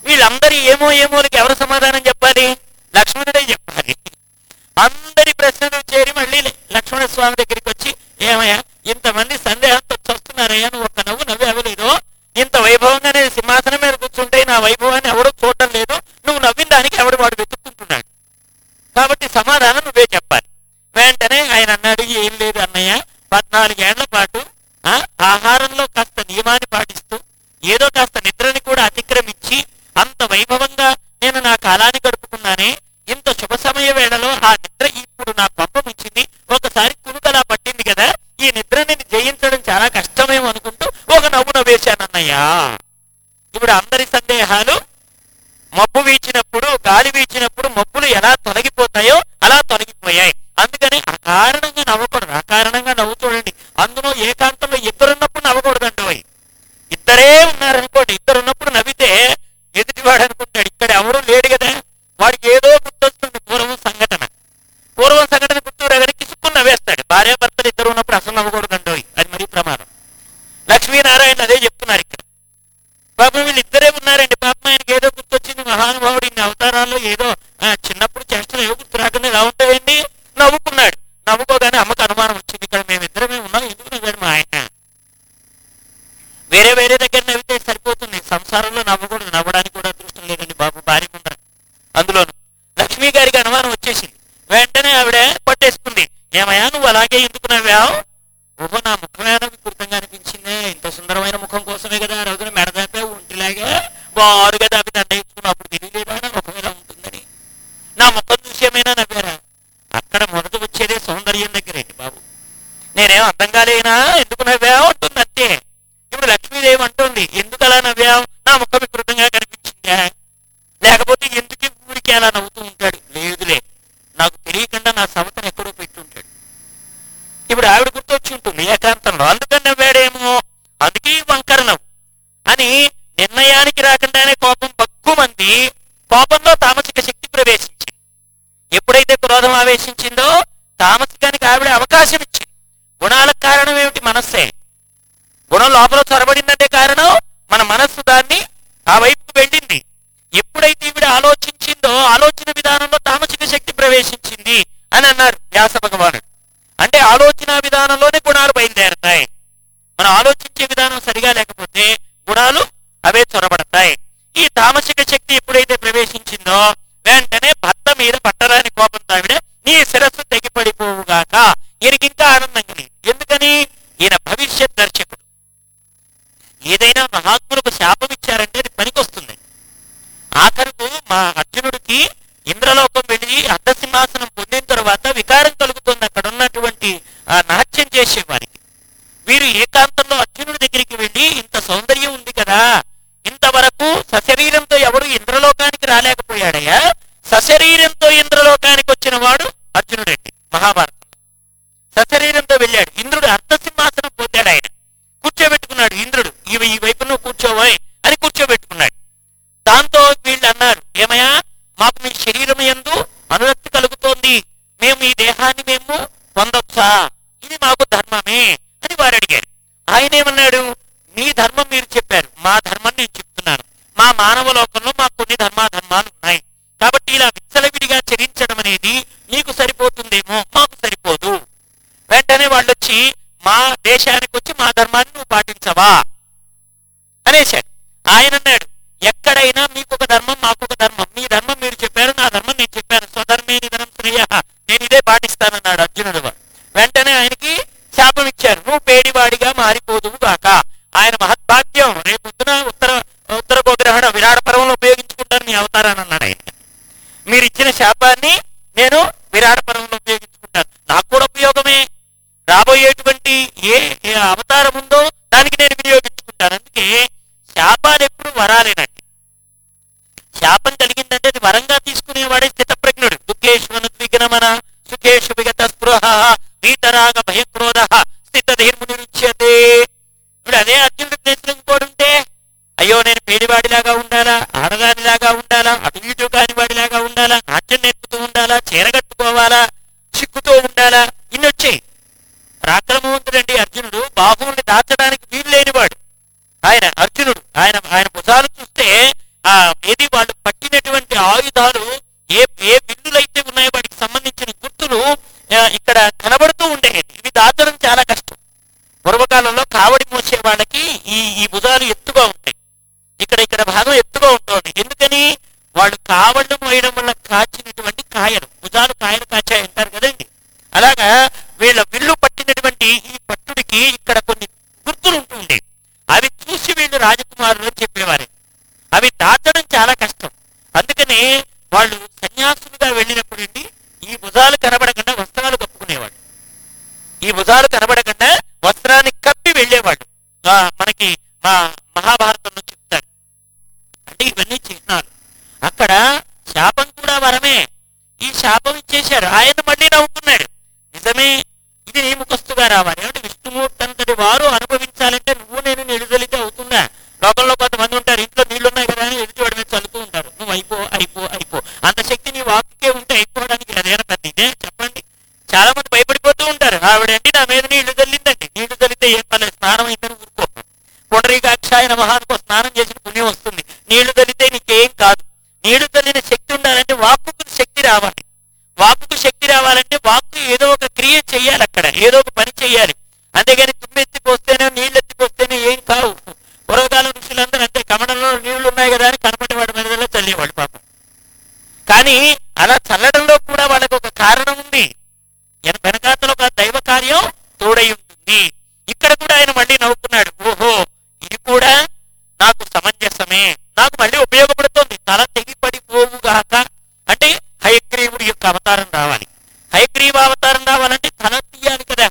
వీళ్ళందరి ఏమో ఏమోలకి ఎవరు సమాధానం చెప్పాలి లక్ష్మణుడే చెప్పాలి అందరి ప్రశ్నలు చేరి మళ్ళీ లక్ష్మణ స్వామి దగ్గరికి వచ్చి ఏమయ్యా ఇంతమంది సందేహంతో వస్తున్నారయ్యా నువ్వు ఒక్క నవ్వు నవ్వు అవ్వలేదు ఇంత వైభవంగా నేను సింహాసనం మీద కూర్చుంటే నా వైభవాన్ని ఎవడో చూడటం లేదు నువ్వు నవ్విన దానికి ఎవడు వాడు వెతుక్కుంటున్నాడు కాబట్టి సమాధానం నువ్వే చెప్పాలి వెంటనే ఆయన అన్నాడు ఏం లేదు అన్నయ్య పద్నాలుగేళ్ల పాటు ఆ, ఆహారంలో కాస్త నియమాన్ని పాటిస్తూ ఏదో కాస్త నిద్రని కూడా అతిక్రమించి అంత వైభవంగా నేను నా కాలాన్ని గడుపుకున్నానే ఇంత శుభ సమయ వేళలో ఆ నిద్ర ఇప్పుడు నా పంపమిచ్చింది ఒకసారి కునుకలా పట్టింది కదా ఈ నిద్రని జయించడం చాలా కష్టమేమో అనుకుంటూ ఒక నవ్వు నవ్వేశానన్నయ్యా ఇప్పుడు అందరి సందేహాలు మబ్బు వీచినప్పుడు గాలి వీచినప్పుడు మబ్బులు ఎలా తొలగిపోతాయో అలా తొలగిపోయాయి అందుకని అకారణంగా నవ్వకూడదు అకారణంగా నవ్వు చూడండి అందులో ఏకాంతంలో ఇద్దరున్నప్పుడు నవ్వకూడదండి ఓయ్. ఇద్దరే ఉన్నారనుకోండి ఇద్దరు ఉన్నప్పుడు నవ్వితే ఎదుటివాడు అనుకుంటాడు ఇక్కడ ఎవరు లేడు కదా వాడికి ఏదో గుర్తొస్తుంది పూర్వం సంఘటన పూర్వం సంఘటన గుర్తు రాగానే కిసుక్కుని నవ్వేస్తాడు భార్యాభర్తలు ఇద్దరు ఉన్నప్పుడు అసలు నవ్వకూడదండి ఓయ్. అది మరీ ప్రమాదం లక్ష్మీనారాయణ అదే చెప్తున్నారు ఇక్కడ పాపం వీళ్ళు ఇద్దరే ఉన్నారండి పాపం ఆయనకి ఏదో గుర్తొచ్చింది మహానుభావుడు ఇన్ని అవతారాల్లో ఏదో ఆ, చిన్నప్పుడు చేష్టలు ఏవో గుర్తు రాకుండా ఎలా ఉంటాయండి నవ్వుకున్నాడు నవ్వుకోగానే అమ్మకు అనుమానం వచ్చింది ఇక్కడ మేమిద్దరమే ఉన్నాం ఎందుకు నవ్వాడు మా ఆయన వేరే వేరే దగ్గర నవ్వితే సరిపోతుంది సంసారంలో నవ్వకూడదు నవ్వడానికి కూడా అదృష్టం లేదండి బాబు భార్య ముందర అందులోను లక్ష్మీ గారికి అనుమానం వచ్చేసింది వెంటనే ఆవిడ పట్టేసుకుంది ఏమయ్యా నువ్వు అలాగే ఎందుకు నవ్వావు ఓహో నా ముఖమేనా వికృతంగా అనిపించిందే ఇంత సుందరమైన ముఖం కోసమే కదా ఆ రోజున మెడదాపే ఒంటిలాగా బారుగా దాపి దండయించుకున్నా అప్పుడు తెలియలేదా నా ముఖం ఎలా ఉంటుందని నా ముఖం చూసి ఏమైనా నవ్వారా అక్కడ మొదట వచ్చేదే సౌందర్యం దగ్గరేంటి బాబు నేనేం అర్థం కాలేనా ఎందుకు నవ్వావు అంటుంది అంతే ఇప్పుడు లక్ష్మీదేవి అంటుంది ఎందుకు అలా నవ్వావు నా ముఖం వికృతంగా కనిపించిందా లేకపోతే ఎందుకు ఊరికి అలా నవ్వుతూ ఉంటాడు లేదులే నాకు తెలియకుండా నా సవతను ఎక్కడో పెట్టుంటాడు ఇప్పుడు ఆవిడ గుర్తొచ్చి ఉంటుంది ఏకాంతంలో అందుకని నవ్వాడేమో అందుకే ఈ వంకర నవ్వు అని నిర్ణయానికి రాకుండానే కోపం పక్కుమంది కోపంలో తామసిక శక్తి ప్రవేశించింది ఎప్పుడైతే క్రోధం ఆవేశించిందో తామసికానికి ఆవిడ అవకాశం ఇచ్చింది గుణాలకు కారణం ఏమిటి మనస్సే గుణం లోపల చొరబడిందంటే కారణం మన మనస్సు దాన్ని ఆ వైపుకు వెళ్ళింది ఎప్పుడైతే ఈవిడ ఆలోచించిందో ఆలోచన విధానంలో తామసిక శక్తి ప్రవేశించింది అని అన్నారు వ్యాస భగవానుడు అంటే ఆలోచన విధానంలోనే గుణాలు బయలుదేరతాయి మనం ఆలోచించే విధానం సరిగా లేకపోతే గుణాలు అవే చొరబడతాయి ఈ తామసిక శక్తి ఎప్పుడైతే ప్రవేశించిందో వెంటనే భర్త మీద పట్టరాని కోపంతో ఆవిడ నీ శిరస్సు తెగిపడిపోవుగాక ఈయనకి ఇంకా ఆనందంగా లేదు ఎందుకని ఈయన భవిష్యత్ దర్శకుడు ఏదైనా మహాత్ములకు శాపం ఇచ్చారంటే అది పనికొస్తుంది ఆఖరుకు మా అర్జునుడికి ఇంద్రలోకం వెళ్ళి అర్ధసింహాసనం పొందిన తర్వాత వికారం కలుగుతుంది అక్కడ ఉన్నటువంటి ఆ నాట్యం చేసేవారికి వీరు ఏకాంతంలో అర్జునుడి దగ్గరికి వెళ్ళి ఇంత సౌందర్యం ఉంది కదా ఇంతవరకు సశరీరంతో ఎవడు ఇంద్రలోకానికి రాలేకపోయాడయ్యా సశరీరంతో ఇంద్రలోకానికి వచ్చిన వాడు అర్జునుడండి మహాభారతం సశరీరంతో వెళ్ళాడు ఇంద్రుడు అర్ధసింహాసనం పొందాడు ఆయన కూర్చోబెట్టుకున్నాడు ఇంద్రుడు ఈ ఈ వైపు నువ్వు కూర్చోబోయ్ అని కూర్చోబెట్టుకున్నాడు దాంతో వీళ్ళు అన్నారు ఏమయ్యా మాకు మీ శరీరం ఎందు అనురక్తి కలుగుతోంది మేము ఈ దేహాన్ని మేము పొందొచ్చా ఇది మాకు ధర్మమే అని వారు అడిగారు ఆయన ఏమన్నాడు మీ ధర్మం మీరు చెప్పారు మా ధర్మం నేను చెప్తున్నాను మా మానవ లోకంలో మాకు కొన్ని ధర్మాధర్మాలు ఉన్నాయి కాబట్టి ఇలా విచ్చలవిడిగా చరించడం అనేది నీకు సరిపోతుందేమో మాకు సరిపోదు వెంటనే వాళ్ళు వచ్చి మా దేశానికి వచ్చి మా ధర్మాన్ని నువ్వు పాటించవా అనేశాడు ఆయన అన్నాడు ఎక్కడైనా మీకు ఒక ధర్మం మాకు ఒక ధర్మం మీ ధర్మం మీరు చెప్పారు నా ధర్మం నేను చెప్పాను స్వధర్మే నిధనం శ్రేయ నేను ఇదే పాటిస్తానన్నాడు అర్జునుడు వెంటనే ఆయనకి శాపం ఇచ్చారు నువ్వు పేడివాడిగా మారిపోదువు గాక ఆయన మహద్భాగ్యం రేపొద్దున ఉత్తర ఉత్తర గోగ్రహణ విరాట పర్వంలో ఉపయోగించుకుంటాను మీ అవతారాన్ని అన్నాడు ఆయన మీరు ఇచ్చిన శాపాన్ని నేను విరాట పర్వంలో ఉపయోగించుకుంటాను నాకు కూడా ఉపయోగమే రాబోయేటువంటి ఏ ఏ అవతారం ఉందో దానికి నేను వినియోగించుకుంటాను అందుకే శాపాలు ఎప్పుడు వరాలేనండి శాపం కలిగిందంటే అది వరంగా తీసుకునేవాడే స్థితప్రజ్ఞుడు దుఃఖేశ్వను ద్విగ్నమన సుఖేషు విగత స్పృహ వీతరాగ భయక్రోధ స్థిత ధీర్మునిరుచ్యతే ఇప్పుడు అదే అర్జునుడి ప్లేస్లో ఇంకోటి ఉంటే అయ్యో నేను పేడివాడిలాగా ఉండాలా ఆడదానిలాగా ఉండాలా అటు ఇటు కాని వాడిలాగా ఉండాలా నాట్యం నేర్పుతూ ఉండాలా చీరగట్టుకోవాలా చిక్కుతూ ఉండాలా ఇన్ని వచ్చాయి పరాక్రమవంతుడండి అర్జునుడు బాహువుని దాచడానికి వీలు లేనివాడు ఆయన అర్జునుడు ఆయన ఆయన భుజాలు చూస్తే ఆ ఏది దాచడం చాలా కష్టం పూర్వకాలంలో కావడి మోసే వాళ్ళకి ఈ ఈ భుజాలు ఎత్తుగా ఉంటాయి ఇక్కడ ఇక్కడ భాగం ఎత్తుగా ఉంటుంది ఎందుకని వాళ్ళు కావళ్ళు మోయడం వల్ల కాచినటువంటి కాయలు భుజాలు కాయలు కాచాయి అంటారు కదండి అలాగా వీళ్ళ విల్లు పట్టినటువంటి ఈ పట్టుడికి ఇక్కడ కొన్ని గుర్తులు ఉంటుండే అవి చూసి వీళ్ళు రాజకుమారులు అని చెప్పేవారు అవి దాచడం చాలా కష్టం అందుకని వాళ్ళు సన్యాసులుగా వెళ్ళినప్పుడు అండి ఈ భుజాలు కనబడకుండా వస్త్రాలు కప్పుకునేవాళ్ళు ఈ భుజాలు కనబడకుండా వస్త్రాన్ని కప్పి వెళ్ళేవాళ్ళు ఆ, మనకి మా మహాభారతంలో చెప్తారు అంటే ఇవన్నీ చిహ్నాలు అక్కడ శాపం కూడా వరమే ఈ శాపం ఇచ్చేశారు ఆయన మళ్ళీ నవ్వుకున్నాడు నిజమే ఇది నీ ముఖస్తుగా రావాలి అంటే విష్ణుమూర్తి అంతటి వారు అనుభవించాలంటే నువ్వు నేను నిలుదలితే అవుతుందా లోకంలో కొంతమంది ఉంటారు ఇంట్లో నీళ్లు ఉన్నాయి కదా అని ఎదుటి వాడి మీద చల్లుతూ ఉంటారు నువ్వు అయిపో అయిపో అయిపో అంత శక్తి నీ వాక్కే ఉంటే అయిపోవడానికి అదేనా పెద్ద ఇదే చెప్పండి చాలా మంది భయపడిపోతూ ఉంటారు ఆవిడండి నా మీద నీళ్లు చల్లిందండి నీళ్లు చల్లితే ఏం పర్లేదు స్నానం అయిందని ఊరుకో పుండరీకాక్షాయన మహానుకో స్నానం చేసిన పుణ్యం వస్తుంది నీళ్లు చల్లితే నీకేం కాదు నీళ్లు చల్లిన శక్తి ఉండాలంటే వాక్కుకు శక్తి రావాలి వాక్కుకు శక్తి రావాలంటే వాక్కు ఏదో ఒక క్రియ చెయ్యాలి అక్కడ ఏదో ఒక పని చెయ్యాలి అంతేగాని తుమ్మెత్తి పోస్తేనే నీళ్ళు ఎత్తి పోస్తేనే ఏం కావు పూర్వకాలం ఋషులందరూ అంతే కమడంలో నీళ్లు ఉన్నాయి కదా అని కనపడి వాడి మీద చల్లేవాడు పాపం కానీ అలా చల్లడంలో కూడా వాళ్ళకు ఒక కారణం ఉంది ఎన- వెనకాతలో ఒక దైవ కార్యం తోడై ఉంటుంది ఇక్కడ కూడా ఆయన మళ్ళీ నవ్వుకున్నాడు ఓహో ఇది కూడా నాకు సమంజసమే నాకు మళ్ళీ ఉపయోగపడుతోంది తల తెగిపడిపోవుగాక అంటే హయగ్రీవుడి యొక్క అవతారం రావాలి హయగ్రీవ అవతారం రావాలంటే తల తీయాలి కదా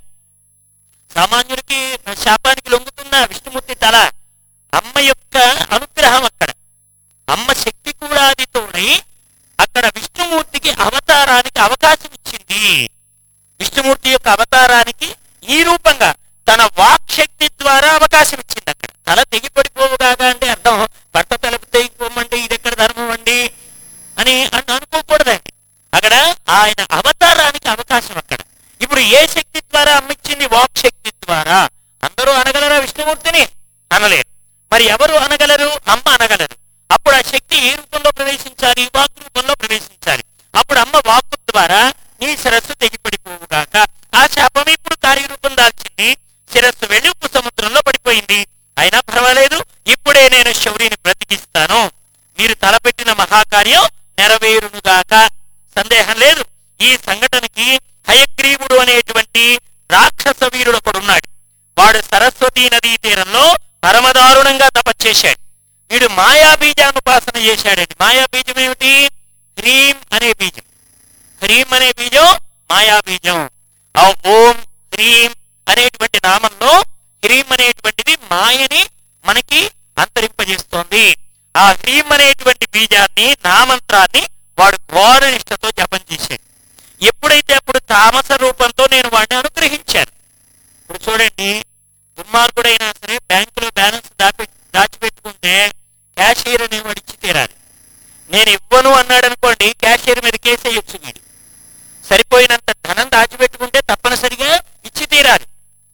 సామాన్యుడికి శాపానికి లొంగుతున్న విష్ణుమూర్తి తల అమ్మ యొక్క అనుగ్రహం అక్కడ అమ్మ శక్తి కూడా అది తోడై అక్కడ విష్ణుమూర్తికి అవతారానికి అవకాశం ఇచ్చింది విష్ణుమూర్తి యొక్క అవతారానికి ఈ రూపంగా తన వాక్ శక్తి ద్వారా అవకాశం ఇచ్చింది అక్కడ తల తెగిపడిపోవుగాక అంటే అర్థం బట్ట తలుపు తెగిపోమంటే ఇది ఎక్కడ ధర్మం అండి అని అన్- అనుకోకూడదండి అక్కడ ఆయన అవతారానికి అవకాశం అక్కడ ఇప్పుడు ఏ శక్తి ద్వారా అమ్మిచ్చింది వాక్ శక్తి ద్వారా అందరూ అనగలరా విష్ణుమూర్తిని అనలేరు మరి ఎవరు అనగలరు అమ్మ అనగలరు అప్పుడు ఆ శక్తి ఏ రూపంలో ప్రవేశించాలి వాక్ రూపంలో ప్రవేశించాలి అప్పుడు అమ్మ వాక్కు ద్వారా నీ శిరస్సు తెగిపడిపోవుగాక ఆ శాపం ఇప్పుడు కార్యరూపం దాల్చింది శిరస్సు వెళ్ళి ఉప్పు సముద్రంలో పడిపోయింది అయినా పర్వాలేదు ఇప్పుడే నేను శౌరిని బ్రతికిస్తాను మీరు తలపెట్టిన మహాకార్యం నెరవేరునుగాక సందేహం లేదు ఈ సంఘటనకి హయగ్రీవుడు అనేటువంటి రాక్షస వీరుడు ఒకడున్నాడు వాడు సరస్వతీ నదీ తీరంలో పరమదారుణంగా తపస్చేశాడు వీడు మాయా బీజానుపాసన చేశాడండి మాయా బీజం ఏమిటి హ్రీం అనే బీజం హ్రీం అనే బీజం మాయా బీజం ఆ ఓం హ్రీం అనేటువంటి నామంలో హ్రీం అనేటువంటిది మాయని మనకి అంతరింపజేస్తోంది ఆ హ్రీం అనేటువంటి బీజాన్ని నామంత్రాన్ని వాడు ఘోర నిష్టతో జపం చేశాడు ఎప్పుడైతే అప్పుడు తామస రూపంతో నేను వాడిని అనుగ్రహించాను ఇప్పుడు చూడండి దుర్మార్గుడైనా సరే బ్యాంకులో బ్యాలెన్స్ దాపి దాచిపెట్టుకుంటే క్యాషియర్ అనేవాడు ఇచ్చి తీరాలి నేను ఇవ్వను అన్నాడు అనుకోండి క్యాషియర్ మీద కేసేయొచ్చు వీడు సరిపోయినంత ధనం దాచిపెట్టుకుంటే తప్పనిసరిగా ఇచ్చి తీరాలి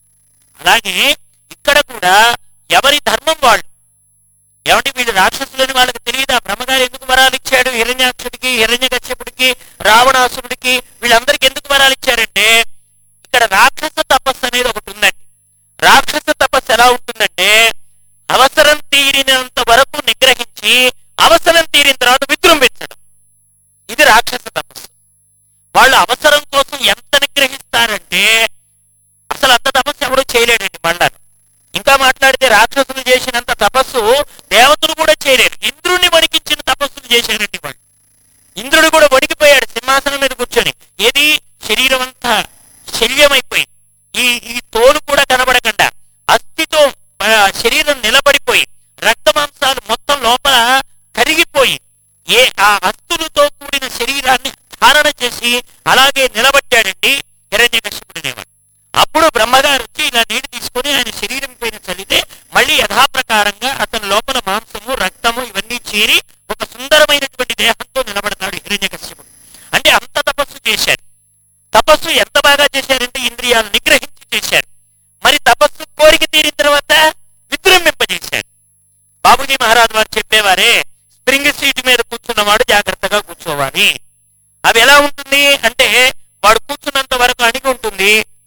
అలాగే ఇక్కడ కూడా ఎవరి ధర్మం వాళ్ళు ఏమంటే వీళ్ళు రాక్షసులని వాళ్ళకి తెలియదా బ్రహ్మగారు ఎందుకు వరాలు ఇచ్చాడు హిరణ్యాక్షుడికి హిరణ్యకశ్యపుడికి రావణాసురుడికి వీళ్ళందరికీ ఎందుకు వరాలు ఇచ్చారంటే ఇక్కడ రాక్షస తపస్సు అనేది ఒకటి ఉందండి రాక్షస తపస్సు ఎలా ఉంటుందంటే అవసరం తీరినంత వరకు నిగ్రహించి అవసరం తీరిన తర్వాత విజృంభించడం ఇది రాక్షస తపస్సు వాళ్ళు అవసరం కోసం ఎంత నిగ్రహిస్తారంటే అసలు అంత తపస్సు ఎవడు చేయలేడండి మళ్ళాను ఇంకా మాట్లాడితే రాక్షసులు చేసినంత తపస్సు దేవతలు కూడా చేయలేరు ఇంద్రుణ్ణి వణికించిన తపస్సులు చేశారండి వాళ్ళు ఇంద్రుడు కూడా వణికిపోయాడు సింహాసనం మీద కూర్చొని ఏది శరీరం అంతా శల్యమైపోయింది ఈ ఈ తోలు కూడా కనబడకుండా అస్థితో ఆ, శరీరం నిలబడిపోయి రక్త మాంసాలు మొత్తం లోపల కరిగిపోయి ఏ ఆ అస్థులతో కూడిన శరీరాన్ని ధారణ చేసి అలాగే నిలబడ్డాడండి హిరణ్యకశ్యపుడనేవాడు అప్పుడు బ్రహ్మగారు వచ్చి ఇలా నీరు తీసుకొని ఆయన శరీరం పైన చల్లితే మళ్ళీ యథాప్రకారంగా అతని లోపల మాంసము రక్తము ఇవన్నీ చేరి ఒక సుందరమైనటువంటి దేహంతో నిలబడతాడు హిరణ్యకశ్యపుడు అంటే అంత తపస్సు చేశారు తపస్సు ఎంత బాగా చేశారంటే ఇంద్రియాలు నిగ్రహించి చేశారు మరి తపస్సు కోరిక తీరిన తర్వాత విజృంభింపజేశారు బాబుజీ మహారాజ్ వారు చెప్పేవారే స్ప్రింగ్ సీట్ మీద కూర్చున్నవాడు జాగ్రత్తగా కూర్చోవాలి అవి ఎలా ఉంటుంది అంటే వాడు కూర్చున్నంత వరకు అణిగి ఉంటుంది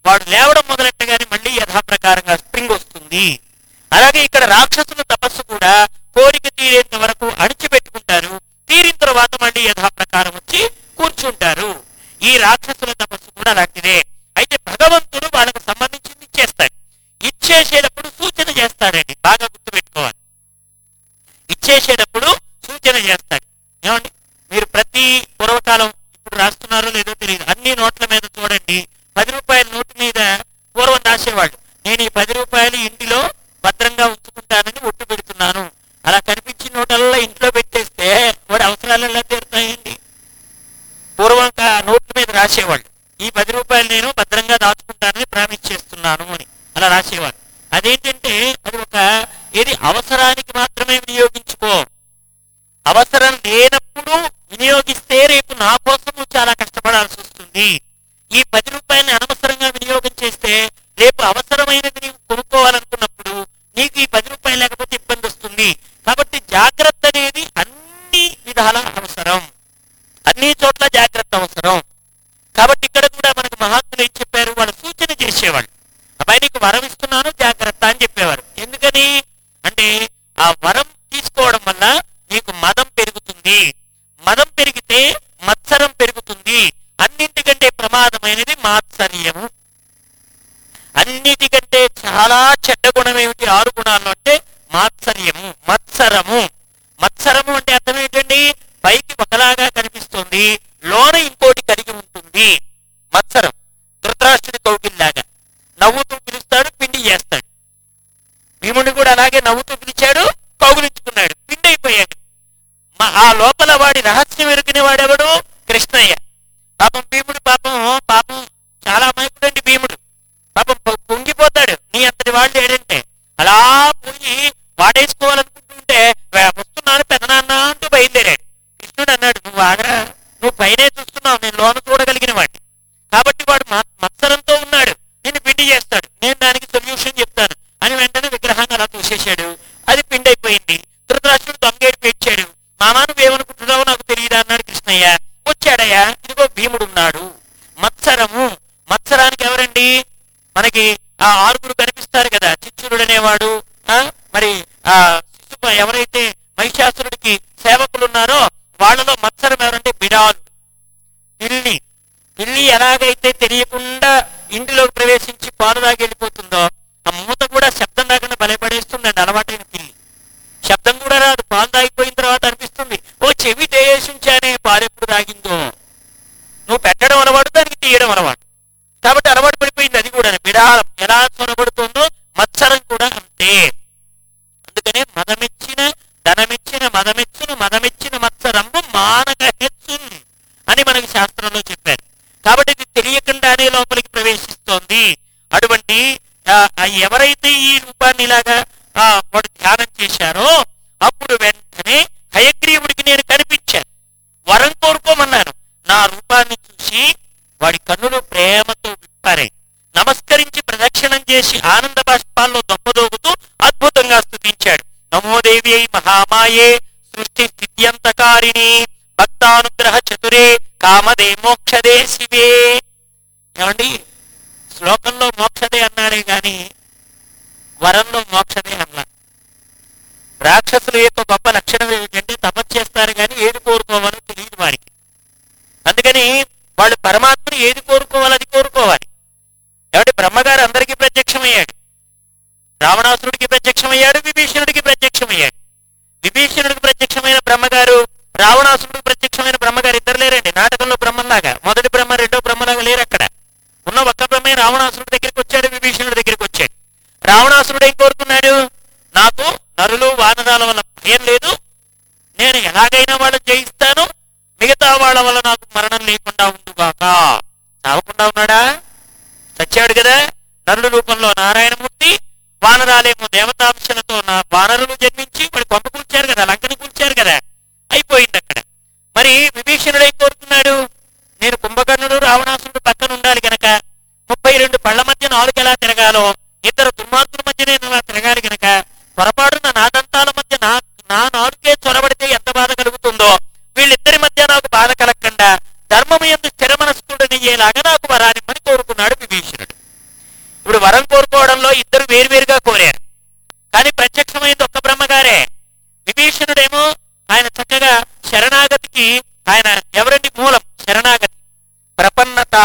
వాడు లేవడం మొదలెట్టగానే మళ్ళీ యథాప్రకారంగా స్ప్రింగ్ వస్తుంది అలాగే ఇక్కడ రాక్షసుల తపస్సు కూడా కోరిక తీరేంత వరకు అణిచిపెట్టుకుంటారు తీరిన తర్వాత మళ్ళీ యథాప్రకారం వచ్చి కూర్చుంటారు ఈ రాక్షసుల తపస్సు కూడా అలాంటిదే అయితే భగవంతుడు వాళ్ళకు సంబంధించింది ఇచ్చేస్తాడు ఇచ్చేసేటప్పుడు సూచన చేస్తాడండి బాగా గుర్తుపెట్టుకోవాలి ఇచ్చేసేటప్పుడు సూచన చేస్తాడు ఏమండి మీరు ప్రతి పూర్వకాలం ఇప్పుడు రాస్తున్నారో లేదో తెలియదు అన్ని నోట్ల మీద చూడండి పది రూపాయల నోటు మీద పూర్వం రాసేవాళ్ళు నేను ఈ పది రూపాయలు ఇంటిలో భద్రంగా ఉంచుకుంటానని ఒట్టు పెడుతున్నాను అలా కనిపించిన నోటల్లో ఇంట్లో పెట్టేస్తే వాడి అవసరాలు ఎలా తీరుతాయండి పూర్వం ఆ నోట్ల మీద రాసేవాళ్ళు ఈ పది రూపాయలు నేను భద్రంగా దాచుకుంటానని ప్రామిస్ చేస్తున్నాను అని అలా రాసేవాళ్ళు అదేంటంటే అది ఒక ఏది అవసరానికి మాత్రమే వినియోగించుకో అవసరం లేనప్పుడు వినియోగిస్తే రేపు నా కోసం నువ్వు చాలా కష్టపడాల్సి వస్తుంది ఈ పది రూపాయలని అనవసరంగా వినియోగం చేస్తే రేపు అవసరమైనది నీవు కొనుక్కోవాలనుకున్నప్పుడు నీకు ఈ పది రూపాయలు లేకపోతే ఇబ్బంది వస్తుంది కాబట్టి జాగ్రత్త అనేది అన్ని విధాల అవసరం అన్ని చోట్ల జాగ్రత్త అవసరం కాబట్టి ఇక్కడ కూడా మనకు మహాత్ములు ఏం చెప్పారు వాళ్ళు సూచన చేసేవాళ్ళు అబ్బాయి నీకు వరం ఇస్తున్నాను జాగ్రత్త అని చెప్పేవారు ఎందుకని అంటే ఆ వరం తీసుకోవడం వల్ల నీకు మదం పెరుగుతుంది మదం పెరిగితే మత్సరం పెరుగుతుంది అన్నింటికంటే ప్రమాదమైనది మాత్సర్యము అన్నిటికంటే చాలా చెడ్డ గుణం ఏమిటి ఆరు గుణాలు అంటే మాత్సర్యము మత్సరము మత్సరము అంటే అర్థం ఏంటండి పైకి ఒకలాగా కనిపిస్తుంది లోన ఇంకోటి కలిగి ఉంటుంది మత్సరం ధృతరాష్ట్రుడి కౌగిల్లాగా నవ్వుతూ పిలుస్తాడు పిండి చేస్తాడు భీముడిని కూడా అలాగే నవ్వుతూ పిలిచాడు కౌగులించుకున్నాడు పిండి అయిపోయాడు మా ఆ లోపల వాడి రహస్యం ఎరుకునే వాడెవడు కృష్ణయ్య పాపం భీముడు పాపం పాపం చాలా అమాయకుడండి భీముడు పాపం పొ- పొంగిపోతాడు నీ అంతటి వాళ్ళు ఏడంటే అలా పోయి వాడేసుకోవాలనుకుంటుంటే "వే- వస్తున్నాను పెదనాన్న అంటూ బయలుదేరాడు కృష్ణుడు అన్నాడు నువ్వు ఆగరా నువ్వు పైనే చూస్తున్నావు నేను లోన చూడగలిగిన వాడిని కాబట్టి వాడు మ- మత్సరంతో ఉన్నాడు నిన్ను పిండి చేస్తాడు నేను దానికి సొల్యూషన్ చెప్తాను అని వెంటనే విగ్రహాన్ని అలా చూసేశాడు అది పిండి అయిపోయింది ధృతరాష్ట్రుడు దొంగేడు పేర్చాడు మామా నువ్వేమనుకుంటున్నావో నాకు తెలియదా అన్నాడు కృష్ణయ్య వచ్చాడయ్యా ఇదిగో భీముడు ఉన్నాడు మత్సరము మత్సరానికి ఎవరండి మనకి ఆ ఆరుగురు కనిపిస్తారు కదా చిచ్చురుడు అనేవాడు ఆ మరి ఆ శిశుప ఎవరైతే మహిషాసురుడికి సేవకులు ఉన్నారో వాళ్ళలో మత్సరం ఎవరంటే బిడాలు పిల్లి పిల్లి ఎలాగైతే తెలియకుండా ఇంటిలోకి ప్రవేశించి పాలు తాగి వెళ్ళిపోతుందో ఆ మూత కూడా శబ్దం రాకుండా బలపడేస్తుందండి అలవాటైన పిల్లి శబ్దం కూడా రాదు పాలు తాగిపోయిన తర్వాత అనిపిస్తుంది ఓ చెవి ఉంచానే పాలు ఎప్పుడు తాగిందో నువ్వు పెట్టడం అలవాటు దానికి తీయడం అలవాటు కాబట్టి అలవాటు పడిపోయింది అది కూడా బిడాలం ఎలా చొరబడుతుందో మత్సరం కూడా అంతే అందుకనే మదమెచ్చిన ధనమెచ్చిన మదమెచ్చిన మదమెచ్చిన మత్సరంబు మానక హెచ్చున్ అని మనకి శాస్త్రంలో చెప్పారు కాబట్టి ఇది తెలియకుండానే లోపలికి ప్రవేశిస్తోంది అటువంటి ఆ, ఆ ఎవరైతే ఈ రూపాన్ని ఇలాగా ఆ, వాడు ధ్యానం చేశారో అప్పుడు వెంటనే హయగ్రీవుడికి నేను కనిపించాను వరం కోరుకోమన్నాను నా రూపాన్ని చూసి వాడి కన్నులు ప్రేమతో విప్పారే నమస్కరించి ప్రదక్షిణం చేసి ఆనంద బాష్పాల్లో దొప్పదోగుతూ అద్భుతంగా స్తుతించాడు నమోదేవి అయి మహామాయే సృష్టి స్థిత్యంతకారిణి భక్తానుగ్రహ చతురే కామదే మోక్షదే శివే ఏమండి శ్లోకంలో మోక్షదే అన్నాడే గాని వరంలో మోక్షదే అన్నా రాక్షసుల యొక్క గొప్ప లక్షణం ఏమిటంటే తపస్సు చేస్తారు కానీ ఏది కోరుకోవాలో తెలియదు వారికి అందుకని వాళ్ళు పరమాత్మని ఏది కోరుకోవాలి అది కోరుకోవాలి కాబట్టి బ్రహ్మగారు అందరికీ ప్రత్యక్షమయ్యాడు రావణాసురుడికి ప్రత్యక్షమయ్యాడు విభీషణుడికి ప్రత్యక్షమయ్యాడు విభీషణుడికి ప్రత్యక్షమైన బ్రహ్మగారు రావణాసురుడికి ప్రత్యక్షమైన బ్రహ్మగారు ఇద్దరు లేరండి నాటకంలో బ్రహ్మలాగా మొదటి బ్రహ్మ రెండో బ్రహ్మలాగా లేరు అక్కడ ఉన్న ఒక్క బ్రహ్మే రావణాసురుడి దగ్గరికి వచ్చాడు విభీషణుడి దగ్గరికి వచ్చాడు రావణాసురుడు ఏం కోరుకున్నాడు నాకు నరులు వానరాల వల్ల భయం లేదు నేను ఎలాగైనా వాళ్ళని జయిస్తాను మిగతా వాళ్ళ వల్ల నాకు మరణం లేకుండా ఉండుగాక చావకుండా ఉన్నాడా చచ్చాడు కదా నరుడు రూపంలో నారాయణమూర్తి వానరాలేమో దేవతాంశలతో నా వానరులు జన్మించి మరి కొంప కూర్చారు కదా లంకని కూర్చారు కదా అయిపోయింది అక్కడ మరి విభీషణుడు ఏం కోరుకున్నాడు నేను కుంభకర్ణుడు రావణాసురుడు పక్కన ఉండాలి గనక ముప్పై రెండు పళ్ల మధ్య నాలుగు ఎలా తిరగాలో ఇద్దరు దుర్మార్గుల మధ్య నేను అలా తిరగాలి గనక పొరపాటున నా దంతాల మధ్య నా నా నాలుగే చొరబడితే ఎంత బాధ కలుగుతుందో వీళ్ళిద్దరి మధ్య నాకు బాధ కలగకుండా ధర్మము ఎందు స్థిర మనస్కుడనియ్యేలాగా నాకు వరానిమ్మని కోరుకున్నాడు విభీషణుడు ఇప్పుడు వరం కోరుకోవడంలో ఇద్దరు వేరువేరుగా కోరారు కానీ ప్రత్యక్షమైంది ఒక్క బ్రహ్మగారే విభీషణుడేమో ఆయన చక్కగా శరణాగతికి ఆయన ఎవరండి మూలం శరణాగతి ప్రపన్నత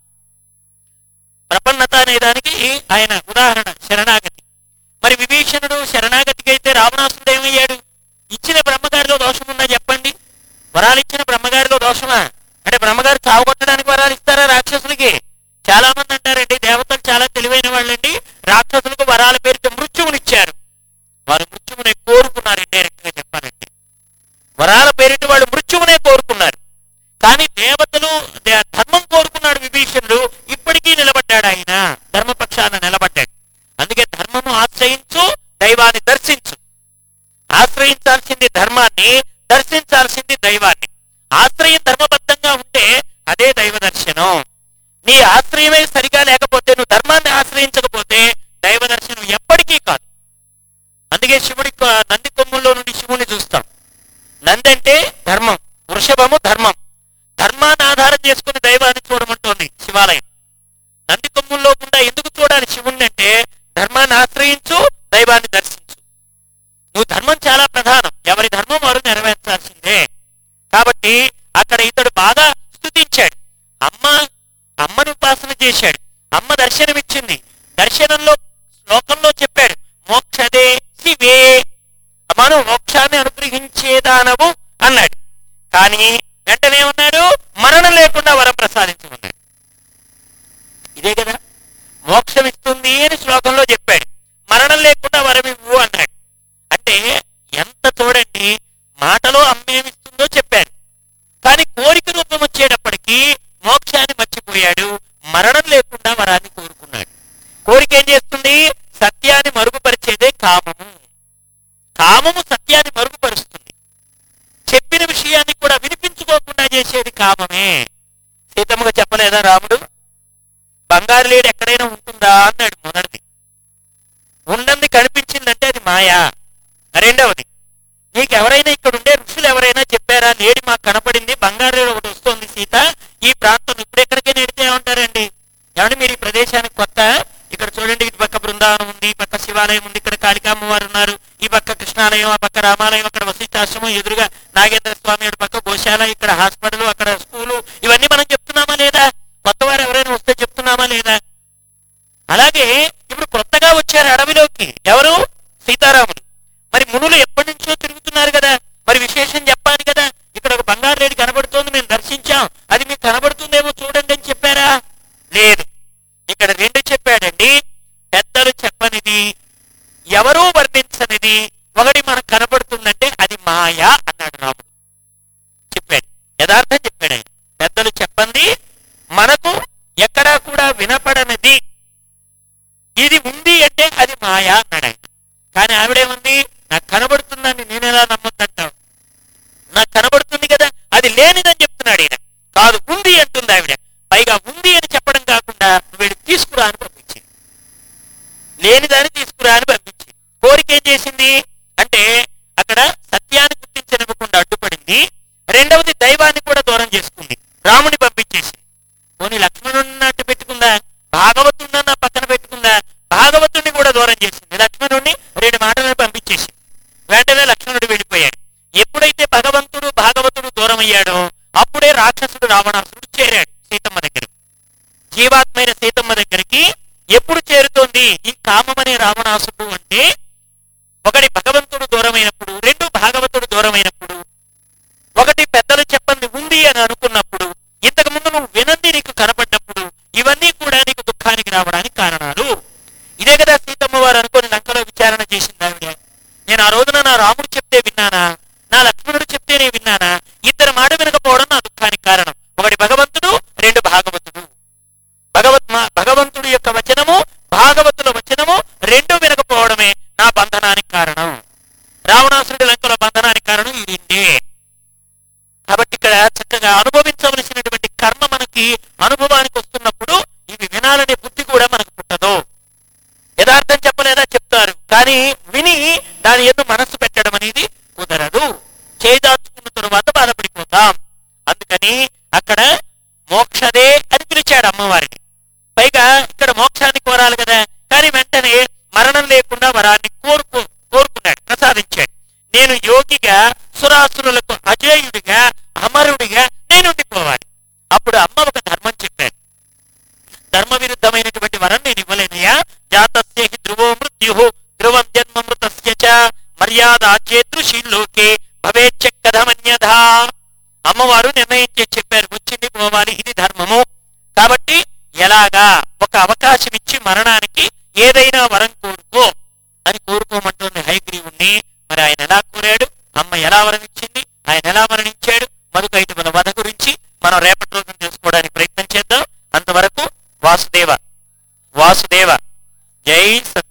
ప్రపన్నత అనే దానికి ఆయన ఉదాహరణ శరణాగతి మరి విభీషణుడు శరణాగతికి అయితే రావణాసురుడు ఏమయ్యాడు ఇచ్చిన బ్రహ్మగారిలో దోషం ఉందా చెప్పండి వరాలు ఇచ్చిన బ్రహ్మగారిలో దోషమా అంటే బ్రహ్మగారు చావగొట్టడానికి వరాలు ఇస్తారా రాక్షసులకి చాలా మంది అంటారండి దేవతలు చాలా తెలివైన వాళ్ళండి రాక్షసులకు వరాల పేరుతో మృత్యువునిచ్చారు వారు మృత్యువునే కోరుకున్నారు ఇండైరెక్ట్ గా చెప్పాలంటే వరాల పేరిట వాళ్ళు మృత్యువునే కోరుకున్నారు కానీ దేవతలు దే- ధర్మం కోరుకున్నాడు విభీషణుడు ఇప్పటికీ నిలబడ్డాడు ఆయన ధర్మపక్షాన నిలబడ్డాడు అందుకే ధర్మము ఆశ్రయించు దైవాన్ని దర్శించు ఆశ్రయించాల్సింది ధర్మాన్ని దర్శించాల్సింది దైవాన్ని ఆశ్రయం ధర్మబద్ధంగా ఉంటే అదే దైవ దర్శనం నీ ఆశ్రయమే సరిగా లేకపోతే నువ్వు ధర్మాన్ని ఆశ్రయించకపోతే దైవ దర్శనం ఎప్పటికీ కాదు అందుకే శివుడి కొ- నంది కొమ్ముల్లో నుండి శివుని చూస్తాం నంది అంటే ధర్మం వృషభము ధర్మం ధర్మాన్ని ఆధారం చేసుకుని దైవాన్ని చూడమంటోంది శివాలయం నంది కొమ్ముల్లో గుండా ఎందుకు చూడాలి శివుణ్ణి అంటే ధర్మాన్ని ఆశ్రయించు దైవాన్ని దర్శించు నువ్వు ధర్మం చాలా ప్రధానం ఎవరి ధర్మం వారు నెరవేర్చాల్సిందే కాబట్టి అక్కడ ఇతడు బాగా స్తుతించాడు అమ్మ అమ్మను ఉపాసన చేశాడు అమ్మ దర్శనమిచ్చింది దర్శనంలో శ్లోకంలో చెప్పాడు మోక్షదే శివే అమ్మను మోక్షాన్ని అనుగ్రహించేదానవు అన్నాడు కానీ వెంటనే ఉన్నాడు మరణం లేకుండా వరం ప్రసాదించమన్నాడు ఇదే కదా మోక్షం ఇస్తుంది అని శ్లోకంలో చెప్పాడు మరణం లేకుండా వరం ఇవ్వు అన్నాడు అంటే ఎంత చూడండి మాటలో అమ్మేమిస్తుందో చెప్పాడు కానీ కోరిక రూపం వచ్చేటప్పటికి మోక్షాన్ని మర్చిపోయాడు మరణం లేకుండా వరాన్ని కోరుకున్నాడు కోరిక ఏం చేస్తుంది సత్యాన్ని మరుగుపరిచేదే కామము కామము సత్యాన్ని మరుగుపరుస్తుంది చెప్పిన విషయాన్ని కూడా వినిపించుకోకుండా చేసేది కామమే సీతమ్మగా చెప్పలేదా రాముడు బంగారు లేడు ఎక్కడైనా ఉంటుందా అన్నాడు మొదటిది ఉండంది కనిపించిందంటే అది మాయా రెండవది నీకు ఎవరైనా ఇక్కడ ఉండే ఋషులు ఎవరైనా చెప్పారా లేడి మాకు కనపడింది బంగారు లేడి ఒకటి వస్తుంది సీత ఈ ప్రాంతం ఇప్పుడు ఎక్కడికే నెడితే ఏమంటారండి ఏమంటే మీరు ఈ ప్రదేశానికి కొత్త ఇక్కడ చూడండి ఇటు పక్క బృందావనం ఉంది ఈ పక్క శివాలయం ఉంది ఇక్కడ కాళికామ్మవారు ఉన్నారు ఈ పక్క కృష్ణాలయం ఆ పక్క రామాలయం అక్కడ వశిష్ఠాశ్రమం ఎదురుగా నాగేంద్ర స్వామి అటు పక్క గోశాల ఇక్కడ హాస్పిటల్ అక్కడ స్కూలు ఇవన్నీ మనం చెప్తున్నామా లేదా కొత్త వారు ఎవరైనా వస్తే చెప్తున్నామా లేదా అలాగే ఇప్పుడు కొత్తగా వచ్చారు అడవిలోకి ఎవరు సీతారాములు మరి మునులు ఎప్పటి నుంచో తిరుగుతున్నారు కదా మరి విశేషం చెప్పాలి కదా ఇక్కడ ఒక బంగారు లేడి కనబడుతోంది మేము దర్శించాం అది మీకు కనబడుతుందేమో చూడండి అని చెప్పారా లేదు ఇక్కడ రెండు చెప్పాడండి పెద్దలు చెప్పనిది ఎవరూ వర్ణించనిది ఒకటి మనకు కనబడుతుందంటే అది మాయా అన్నాడు రాముడు చెప్పాడు యథార్థం చెప్పాడు ఆయన పెద్దలు చెప్పండి మనకు ఎక్కడా కూడా వినపడనిది ఇది ఉంది అంటే అది మాయా అన్నాడు ఆయన కానీ ఆవిడేముంది నాకు కనబడుతుందని నేను ఎలా నమ్మొద్దంటావు నాకు కనబడుతుంది కదా అది లేనిదని చెప్తున్నాడు ఈయన కాదు ఉంది అంటుంది ఆవిడ పైగా ఉంది అని చెప్పడం కాకుండా వీడు తీసుకురా అని పంపించింది లేనిదాన్ని తీసుకురా అని పంపించింది కోరిక ఏం చేసింది అంటే అక్కడ సత్యాన్ని గుర్తించనివ్వకుండా అడ్డుపడింది రెండవది దైవాన్ని కూడా దూరం చేసుకుంది రాముని పంపించేసింది పోనీ లక్ష్మణుడిని అట్టు పెట్టుకుందా భాగవతుడిని పక్కన పెట్టుకుందా భాగవతుడిని కూడా దూరం చేసింది లక్ష్మణుడిని రెండు మాటలను పంపించేసింది వెంటనే లక్ష్మణుడు వెళ్ళిపోయాడు ఎప్పుడైతే భగవంతుడు భాగవతుడు దూరం అయ్యాడో అప్పుడే రాక్షసుడు రావణాసురుడు చేరాడు సీతమ్మ దగ్గర జీవాత్మైన సీతమ్మ దగ్గరికి ఎప్పుడు చేరుతోంది ఈ కామమనే రావణాసురుడు అంటే ఒకటి భగవంతుడు దూరమైనప్పుడు రెండు భాగవతుడు దూరమైనప్పుడు ఒకటి పెద్దలు చెప్పంది ఉంది అని అనుకున్నప్పుడు ఇంతకు ముందు నువ్వు వినంది నీకు కనపడ్డప్పుడు ఇవన్నీ కూడా నీకు దుఃఖానికి రావడానికి కారణాలు ఇదే కదా సీతమ్మ వారు అనుకుని లంకలో విచారణ చేసింది ఆవిడ నేను ఆ రోజున నా రాముడు చెప్తే విన్నానా నా లక్ష్మణుడు చెప్తేనే విన్నానా ఇద్దరు మాట వినకపోవడం నా దుఃఖానికి కారణం ఒకటి భగవంతుడు రెండు భాగవతుడు భగవత్ భగవంతుడు యొక్క వచనము భాగవతుల వచనము రెండు వినకపోవడమే నా బంధనానికి కారణం రావణాసురుడి లంకలో బంధనానికి కారణం ఈ రెండే కాబట్టి ఇక్కడ చక్కగా అనుభవించవలసినటువంటి కర్మ మనకి అనుభవానికి వస్తున్నప్పుడు ఇవి వినాలనే బుద్ధి కూడా మనకు పుట్టదు యథార్థం చెప్పలేదా చెప్తారు కానీ విని దాని ఎందు మనస్సు పెట్టడం అనేది కుదరదు చేదాచుకున్న తరువాత బాధపడిపోతాం అందుకని అక్కడ మోక్షదే అని పిలిచాడు అమ్మవారిని పైగా ఇక్కడ మోక్షాన్ని కోరాలి కదా లేకుండా వరాన్ని కోరుకో కోరుకున్నాడు ప్రసాదించాడు నేను యోగిగా సురాసురులకు అజేయుడిగా అమరుడిగా నేను ఉండిపోవాలి అప్పుడు అమ్మ ఒక ధర్మం చెప్పారు ధర్మ విరుద్ధమైనటువంటి వరం నేను ఇవ్వలేనయ్యా జాతస్య హి ధ్రువో మృత్యు ధ్రువం జన్మ మృతస్య చ మర్యాద చేదృశీలోకే భవేచ్చ కథమన్యథా అమ్మవారు నిర్ణయించి చెప్పారు వచ్చింది పోవాలి ఇది ధర్మము కాబట్టి ఎలాగా ఒక అవకాశం ఇచ్చి మరణానికి ఏదైనా వరం కోరుకో అని కోరుకోమంటుంది హైగ్రీవుణ్ణి మరి ఆయన ఎలా కోరాడు అమ్మ ఎలా వరం ఇచ్చింది ఆయన ఎలా మరణించాడు మధుకైటముల వధ గురించి మనం రేపటి రోజున తెలుసుకోవడానికి ప్రయత్నం చేద్దాం అంతవరకు వాసుదేవ వాసుదేవ జై సత్